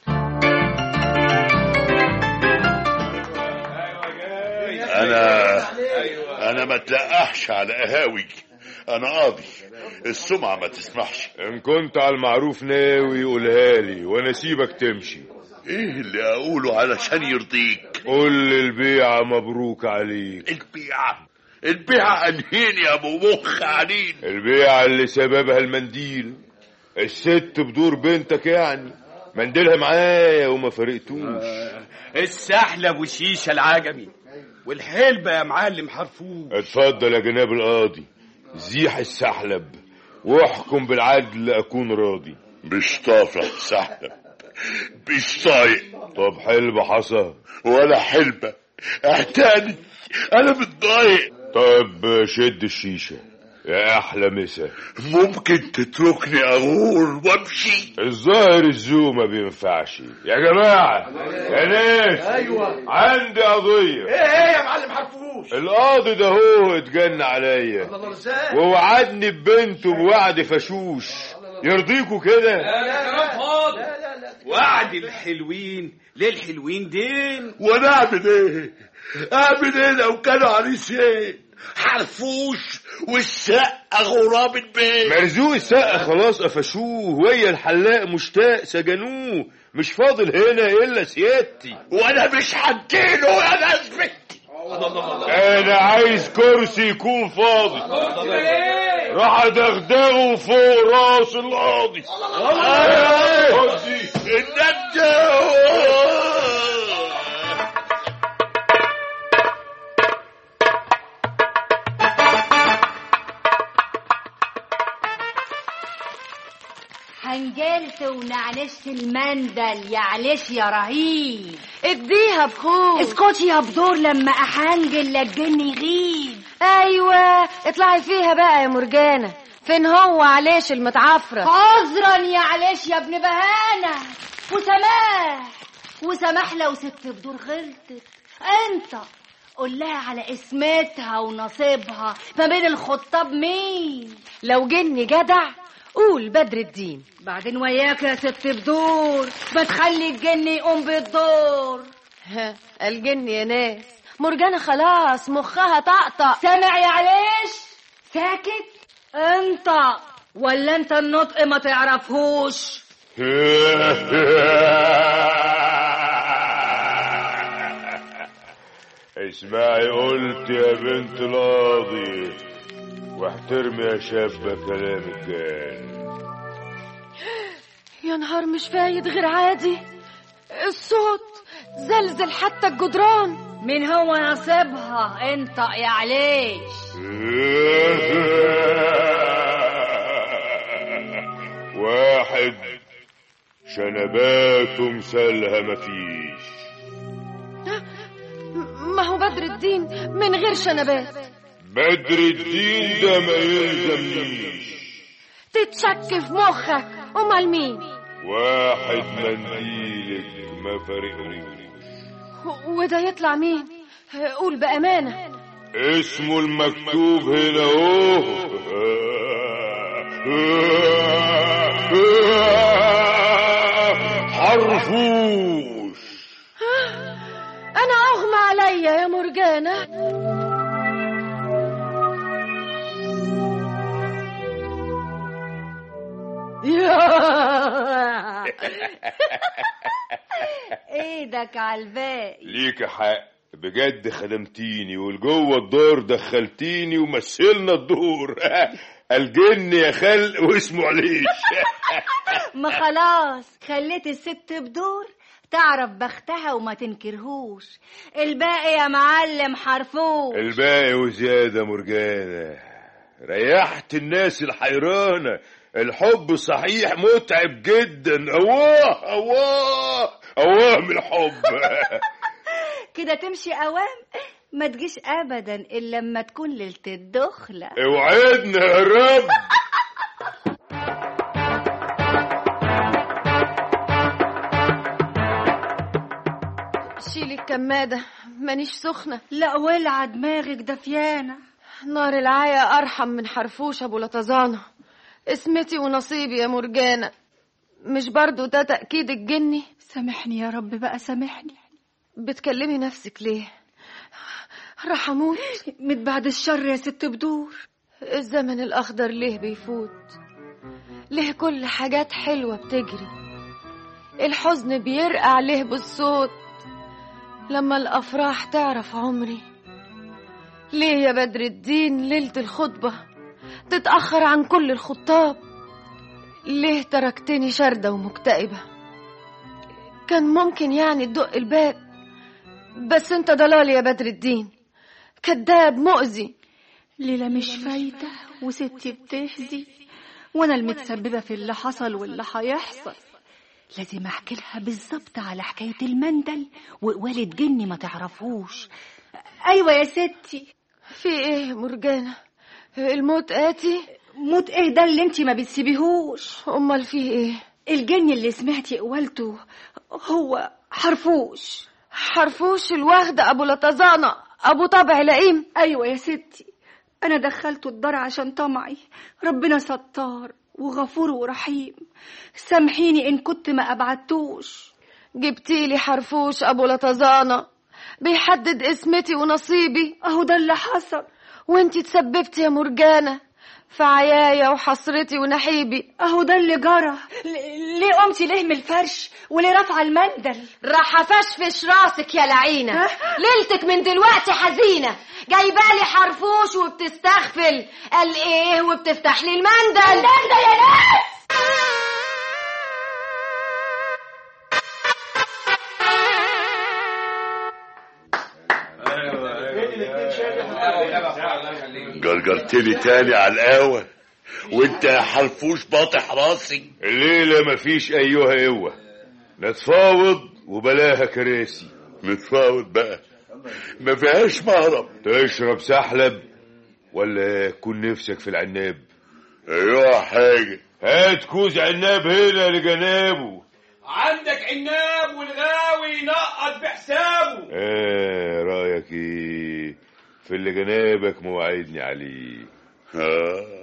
[SPEAKER 6] انا انا ما تلقحش على قهاوي انا قاضي السمعة ما تسمحش
[SPEAKER 3] ان كنت على المعروف ناوي قولها لي وانا سيبك تمشي
[SPEAKER 6] ايه اللي اقوله علشان يرضيك
[SPEAKER 3] قول لي البيعة مبروك عليك
[SPEAKER 6] البيعة البيعة انهين يا ابو مخ عنين
[SPEAKER 3] البيعة اللي سببها المنديل الست بدور بنتك يعني منديلها معايا وما فرقتوش
[SPEAKER 10] السحلة والشيشة العجمي والحلبة يا معلم حرفوش
[SPEAKER 3] اتفضل يا جناب القاضي زيح السحلب واحكم بالعدل اكون راضي
[SPEAKER 6] مش طافح سحلب مش طايق
[SPEAKER 3] طب حلبة حصى
[SPEAKER 6] ولا حلبة اعتاني انا متضايق
[SPEAKER 3] طب شد الشيشة يا احلى مسا
[SPEAKER 6] ممكن تتركني اغور وامشي
[SPEAKER 3] الظاهر الزو ما بينفعش يا جماعة يا ناس
[SPEAKER 4] ايوه
[SPEAKER 3] عندي قضية
[SPEAKER 4] ايه ايه يا معلم حرفوش
[SPEAKER 3] القاضي ده هو اتجن عليا
[SPEAKER 4] الله ازاي
[SPEAKER 3] ووعدني ببنته بوعد فشوش يرضيكوا كده
[SPEAKER 10] وعد الحلوين للحلوين دين
[SPEAKER 6] وانا اعمل ايه اعمل ايه لو كانوا عريسين حرفوش والشقة غراب البيت
[SPEAKER 3] مرزوق السقا خلاص قفشوه ويا الحلاق مشتاق سجنوه مش فاضل هنا الا سيادتي
[SPEAKER 6] وانا مش هديله يا ناس بنتي
[SPEAKER 3] انا عايز كرسي يكون فاضي راح ادغدغه فوق راس القاضي
[SPEAKER 7] هنجلت ونعنشت المندل يعلش يا رهيب
[SPEAKER 2] اديها بخوف
[SPEAKER 7] اسكتي يا بدور لما احنجل لا الجن يغيب
[SPEAKER 2] ايوه اطلعي فيها بقى يا مرجانة فين هو عليش المتعفرة
[SPEAKER 7] عذرا يا عليش يا ابن بهانة وسماح وسماح لو ست بدور غلطت انت قول لها على اسمتها ونصيبها ما بين الخطاب مين
[SPEAKER 2] لو جني جدع قول بدر الدين
[SPEAKER 7] بعدين وياك يا ست بدور ما تخلي الجن يقوم بالدور
[SPEAKER 2] ها الجن يا ناس مرجانة خلاص مخها طقطق
[SPEAKER 7] سامع يا عليش ساكت انت ولا انت النطق ما تعرفهوش
[SPEAKER 3] اسمعي قلت يا بنت القاضي واحترمي يا شابة كلام الجان
[SPEAKER 2] يا نهار مش فايد غير عادي الصوت زلزل حتى الجدران
[SPEAKER 7] مين هو نصيبها انت يا عليش
[SPEAKER 3] واحد شنباته مثالها مفيش
[SPEAKER 2] ما هو بدر الدين من غير شنبات
[SPEAKER 3] بدر الدين ده ما يلزمنيش
[SPEAKER 2] تتشك في مخك امال مين
[SPEAKER 3] واحد منديلك ما فرقوش
[SPEAKER 2] وده يطلع مين قول بأمانة
[SPEAKER 3] اسمه المكتوب هنا اهو حرفوش
[SPEAKER 2] مرجانة
[SPEAKER 7] ايدك على الباقي
[SPEAKER 3] ليك حق بجد خدمتيني والجوه الدار دخلتيني ومثلنا الدور الجن يا خلق واسمه عليش
[SPEAKER 7] ما خلاص خليت الست بدور تعرف بختها وما تنكرهوش الباقي يا معلم حرفوش
[SPEAKER 3] الباقي وزيادة مرجانة ريحت الناس الحيرانة الحب صحيح متعب جدا اواه اواه اواه من الحب
[SPEAKER 7] كده تمشي اوام ما تجيش ابدا الا لما تكون ليله الدخله
[SPEAKER 3] اوعدنا يا رب
[SPEAKER 2] شيلي الكمادة مانيش سخنة
[SPEAKER 7] لا ولع دماغك دفيانه
[SPEAKER 2] نار العاية أرحم من حرفوش أبو لطزانة اسمتي ونصيبي يا مرجانة مش برضو ده تأكيد الجني
[SPEAKER 7] سامحني يا رب بقى سامحني
[SPEAKER 2] بتكلمي نفسك ليه راح أموت
[SPEAKER 7] من بعد الشر يا ست بدور
[SPEAKER 2] الزمن الأخضر ليه بيفوت ليه كل حاجات حلوة بتجري الحزن بيرقع ليه بالصوت لما الأفراح تعرف عمري ليه يا بدر الدين ليلة الخطبة تتأخر عن كل الخطاب ليه تركتني شاردة ومكتئبة كان ممكن يعني تدق الباب بس انت ضلال يا بدر الدين كذاب مؤذي
[SPEAKER 7] ليلة مش فايتة وستي بتهزي وانا المتسببة في اللي حصل واللي هيحصل لازم احكي لها بالظبط على حكاية المندل ووالد جني ما تعرفوش ايوه يا ستي
[SPEAKER 2] في ايه يا مرجانة الموت آتي
[SPEAKER 7] موت ايه ده اللي انتي ما بتسيبيهوش
[SPEAKER 2] امال فيه ايه
[SPEAKER 7] الجن اللي سمعتي قوالته هو حرفوش
[SPEAKER 2] حرفوش الوهد ابو لطزانة ابو طبع لئيم
[SPEAKER 7] ايوه يا ستي انا دخلته الدار عشان طمعي ربنا ستار وغفور ورحيم سامحيني ان كنت ما ابعدتوش
[SPEAKER 2] جبتيلي حرفوش ابو لطزانة بيحدد اسمتي ونصيبي
[SPEAKER 7] اهو ده اللي حصل
[SPEAKER 2] وانتي تسببتي يا مرجانة في عيايا وحسرتي ونحيبي
[SPEAKER 7] اهو ده اللي جرى ل- ليه قمتي ليه من الفرش وليه رافعه المندل
[SPEAKER 2] راح افشفش راسك يا لعينة ليلتك من دلوقتي حزينة جايبالي حرفوش وبتستغفل قال ايه وبتفتح لي المندل المندل يا ناس
[SPEAKER 6] جرجرتني تاني على القهوة وانت يا حلفوش باطح راسي
[SPEAKER 3] الليلة مفيش أيها قوة نتفاوض وبلاها كراسي
[SPEAKER 6] نتفاوض بقى ما فيهاش مهرب
[SPEAKER 3] تشرب سحلب ولا كون نفسك في العناب
[SPEAKER 6] ايوه حاجة
[SPEAKER 3] هات كوز عناب هنا لجنابه
[SPEAKER 10] عندك عناب والغاوي ينقط بحسابه
[SPEAKER 3] آه رأيك ايه في اللي جنابك موعدني عليه
[SPEAKER 6] آه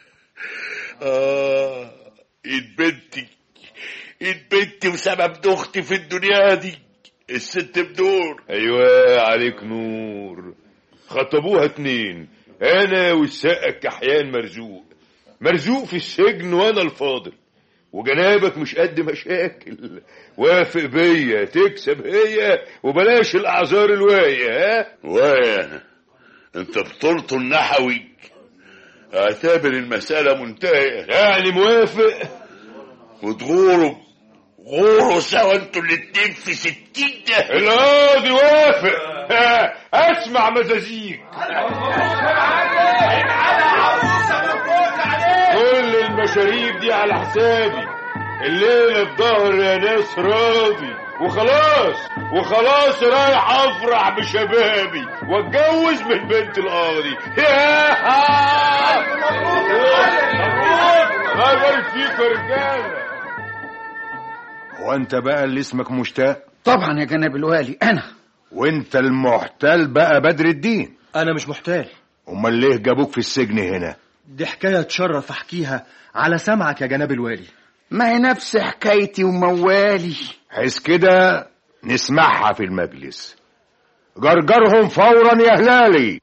[SPEAKER 6] آه ايد بنتي ايد بنتي وسبب اختي في الدنيا دي الست بدور
[SPEAKER 3] ايوه عليك نور خطبوها اتنين انا والسقا كحيان مرزوق مرزوق في السجن وانا الفاضل وجنابك مش قد مشاكل وافق بيا تكسب هي وبلاش الاعذار الواقية ها
[SPEAKER 6] وايه انت بطولته النحوي اعتبر المسألة منتهية
[SPEAKER 3] يعني موافق
[SPEAKER 6] وتغوروا غوروا سوا انتوا الاتنين في ستين ده
[SPEAKER 3] القاضي وافق ها، اسمع مزازيك كل المشاريب دي على حسابي الليلة الظهر يا ناس راضي وخلاص وخلاص رايح افرح بشبابي واتجوز من بنت القاضي الله يبارك فيك يا رجاله
[SPEAKER 8] هو انت بقى اللي اسمك مشتاق
[SPEAKER 4] طبعا يا جناب الوالي انا
[SPEAKER 8] وانت المحتال بقى بدر الدين
[SPEAKER 9] انا مش محتال
[SPEAKER 8] امال ليه جابوك في السجن هنا
[SPEAKER 9] دي حكايه تشرف احكيها على سمعك يا جناب الوالي
[SPEAKER 4] ما هي نفس حكايتي وموالي
[SPEAKER 8] حيث كده نسمعها في المجلس جرجرهم فورا يا هلالي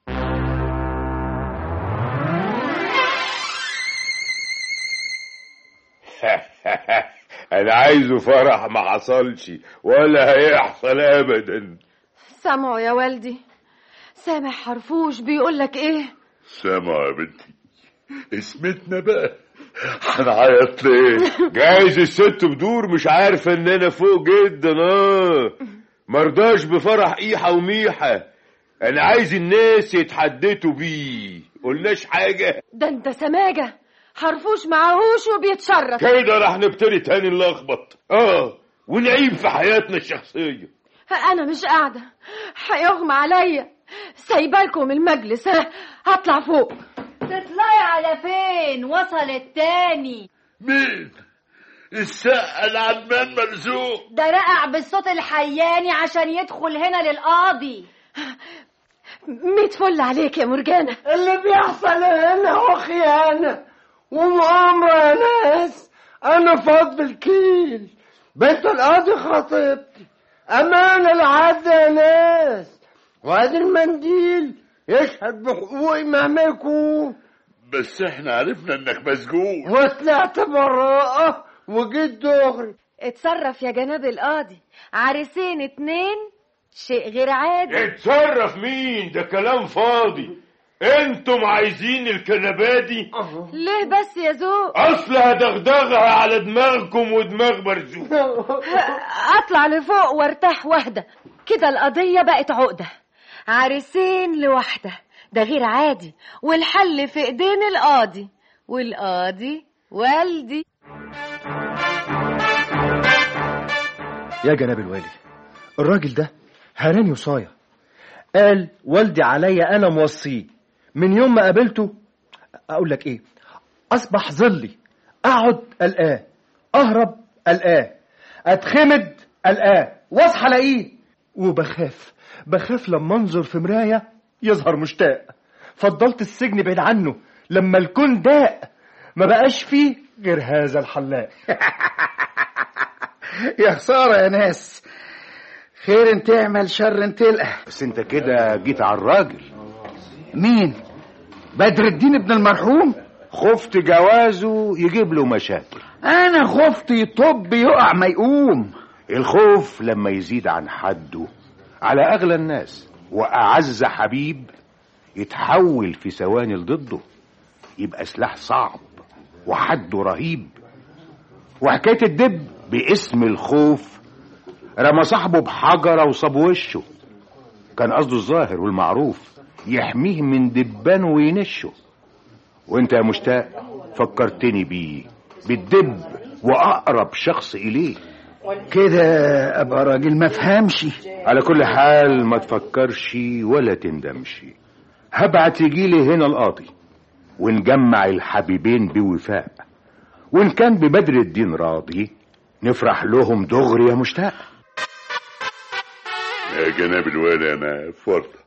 [SPEAKER 3] انا عايزه فرح ما حصلش ولا هيحصل ابدا
[SPEAKER 2] سامعوا يا والدي سامع حرفوش بيقول لك ايه
[SPEAKER 6] سامع يا بنتي اسمتنا بقى هنعيط ليه
[SPEAKER 3] جايز الست بدور مش عارفه ان انا فوق جدا اه مرضاش بفرح ايحة وميحة انا عايز الناس يتحدثوا بيه قلناش حاجة
[SPEAKER 2] ده انت سماجة حرفوش معهوش وبيتشرف
[SPEAKER 3] كده راح نبتدي تاني نلخبط اه ونعيب في حياتنا الشخصية
[SPEAKER 2] انا مش قاعدة هيغمى عليا سايبالكم المجلس ها هطلع فوق
[SPEAKER 7] تطلعي على فين وصل التاني
[SPEAKER 6] مين السقا العدمان مرزوق
[SPEAKER 7] ده رقع بالصوت الحياني عشان يدخل هنا للقاضي
[SPEAKER 2] ميت فل عليك يا مرجانة
[SPEAKER 5] اللي بيحصل هنا هو خيانة ومؤامرة يا ناس أنا فاض بالكيل بنت القاضي خطيبتي أمانة العد يا ناس وادي المنديل يشهد بحقوقي مهما يكون
[SPEAKER 6] بس احنا عرفنا انك مسجون
[SPEAKER 5] وطلعت براءة وجيت دغري
[SPEAKER 2] اتصرف يا جناب القاضي عريسين اتنين شيء غير عادي
[SPEAKER 3] اتصرف مين ده كلام فاضي انتم عايزين الكنبادي
[SPEAKER 2] ليه بس يا ذوق
[SPEAKER 3] اصل هدغدغها على دماغكم ودماغ مرزوق
[SPEAKER 2] اطلع لفوق وارتاح واحدة كده القضية بقت عقدة عريسين لواحدة ده غير عادي والحل في ايدين القاضي والقاضي والدي
[SPEAKER 9] يا جناب الوالي الراجل ده هراني وصايا قال والدي عليا انا موصيه من يوم ما قابلته اقول لك ايه اصبح ظلي اقعد قلقان اهرب قلقان اتخمد قلقان واصحى الاقيه وبخاف بخاف لما انظر في مرايه يظهر مشتاق فضلت السجن بعيد عنه لما الكون ضاق ما بقاش فيه غير هذا الحلاق
[SPEAKER 4] يا خسارة يا ناس خير ان تعمل شر ان تلقى
[SPEAKER 8] بس انت كده جيت على الراجل
[SPEAKER 4] مين بدر الدين ابن المرحوم
[SPEAKER 8] خفت جوازه يجيب له مشاكل
[SPEAKER 4] انا خفت يطب يقع ما يقوم
[SPEAKER 8] الخوف لما يزيد عن حده على اغلى الناس واعز حبيب يتحول في ثواني ضده يبقى سلاح صعب وحده رهيب وحكايه الدب باسم الخوف رمى صاحبه بحجره وصاب وشه كان قصده الظاهر والمعروف يحميه من دبان وينشه وانت يا مشتاق فكرتني بيه بالدب واقرب شخص اليه
[SPEAKER 4] كده ابقى راجل ما فهمش
[SPEAKER 8] على كل حال ما تفكرش ولا تندمش هبعت يجيلي هنا القاضي ونجمع الحبيبين بوفاء وان كان ببدر الدين راضي نفرح لهم دغري يا مشتاق
[SPEAKER 6] يا جناب الوالي انا فرطة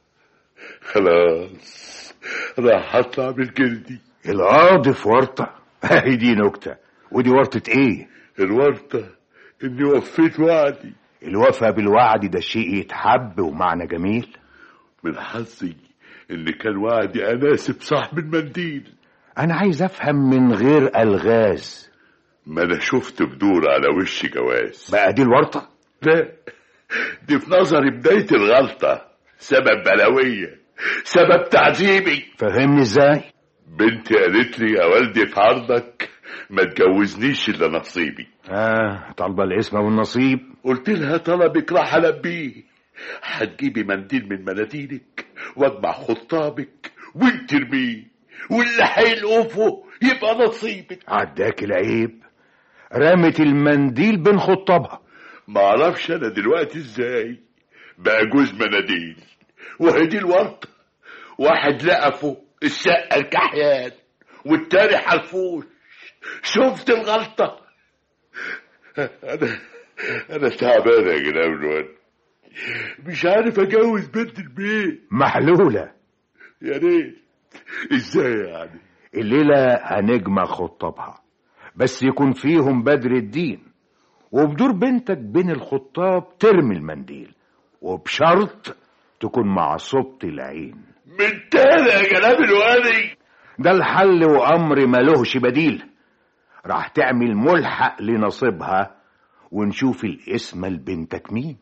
[SPEAKER 6] خلاص راح اطلع من جلدي
[SPEAKER 8] القاضي في ورطة هي دي نكتة ودي ورطة ايه
[SPEAKER 6] الورطة اني وفيت وعدي
[SPEAKER 8] الوفا بالوعد ده شيء يتحب ومعنى جميل
[SPEAKER 6] من حظي ان كان وعدي اناسب صاحب المنديل
[SPEAKER 8] انا عايز افهم من غير الغاز
[SPEAKER 6] ما انا شفت بدور على وش جواز
[SPEAKER 8] بقى دي الورطة
[SPEAKER 6] لا دي في نظري بداية الغلطة سبب بلاوية سبب تعذيبي
[SPEAKER 8] فهمني ازاي
[SPEAKER 6] بنتي قالت لي يا والدي في عرضك ما تجوزنيش الا نصيبي
[SPEAKER 8] اه طالبة الاسم والنصيب
[SPEAKER 6] قلت لها طلبك راح البيه هتجيبي منديل من مناديلك واجمع خطابك وانت ارميه واللي هيلقفه يبقى نصيبك
[SPEAKER 8] عداك العيب رمت المنديل بين خطابها
[SPEAKER 6] ما اعرفش انا دلوقتي ازاي بقى جوز مناديل وهي دي الورطه واحد لقفه السقه الكحيان والتاني حلفوش شفت الغلطه انا انا تعبان يا جناب الواد مش عارف اجوز بنت البيت
[SPEAKER 8] محلولة
[SPEAKER 6] يا ريت ازاي يعني
[SPEAKER 8] الليلة هنجمع خطابها بس يكون فيهم بدر الدين وبدور بنتك بين الخطاب ترمي المنديل وبشرط تكون معصوبة العين
[SPEAKER 6] من تاني يا جناب الوالي
[SPEAKER 8] ده الحل وأمر ملوش بديل راح تعمل ملحق لنصيبها ونشوف الاسم لبنتك مين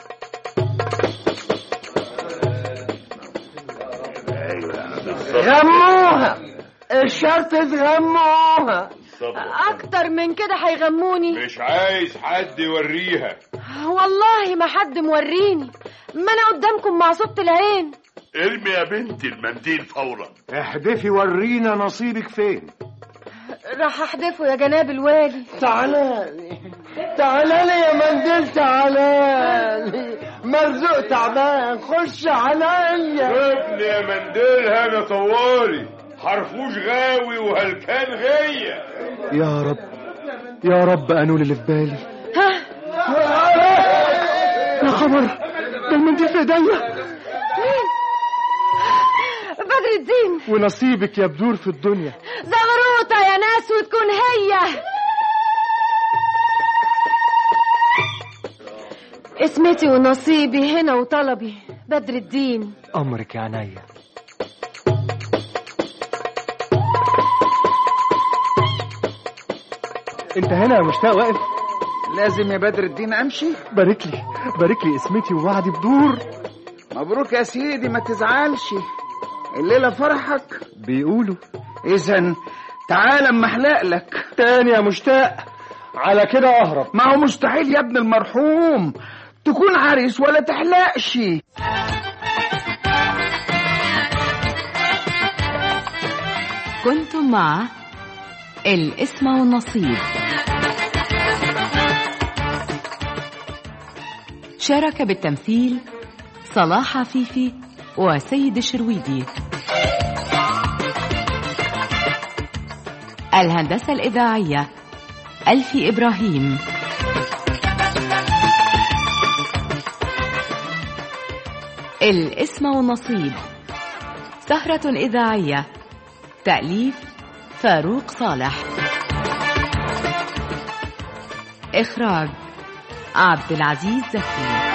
[SPEAKER 5] غموها الشرط تغموها
[SPEAKER 2] اكتر من كده هيغموني
[SPEAKER 3] مش عايز حد يوريها
[SPEAKER 2] والله ما حد موريني ما انا قدامكم مع صوت العين
[SPEAKER 6] ارمي يا بنتي المنديل فورا
[SPEAKER 8] احدفي ورينا نصيبك فين
[SPEAKER 2] راح احدفه يا جناب الوالي
[SPEAKER 5] تعالالي تعالالي يا منديل تعالالي مرزوق تعبان خش عليا
[SPEAKER 3] ابني يا منديل هنا طوالي حرفوش غاوي وهلكان غية
[SPEAKER 9] يا رب يا رب انول اللي في بالي يا خبر ده المنديل في ايديا
[SPEAKER 2] مين بدر الدين
[SPEAKER 9] ونصيبك يا بدور في الدنيا
[SPEAKER 2] زغروطة يا ناس وتكون هي اسمتي ونصيبي هنا وطلبي بدر الدين
[SPEAKER 9] امرك يا عينيا انت هنا يا مشتاق واقف
[SPEAKER 4] لازم يا بدر الدين امشي
[SPEAKER 9] بارك لي بارك لي اسمتي ووعدي بدور
[SPEAKER 4] مبروك يا سيدي ما تزعلش الليله فرحك
[SPEAKER 9] بيقولوا
[SPEAKER 4] اذا تعال اما احلق لك
[SPEAKER 9] تاني يا مشتاق على كده اهرب
[SPEAKER 4] ما هو مستحيل يا ابن المرحوم تكون عريس ولا تحلقش
[SPEAKER 1] كنتم مع الاسم والنصيب شارك بالتمثيل صلاح عفيفي وسيد الشرويدي الهندسة الإذاعية ألفي إبراهيم الاسم والنصيب سهرة إذاعية تأليف فاروق صالح إخراج عبد العزيز زكي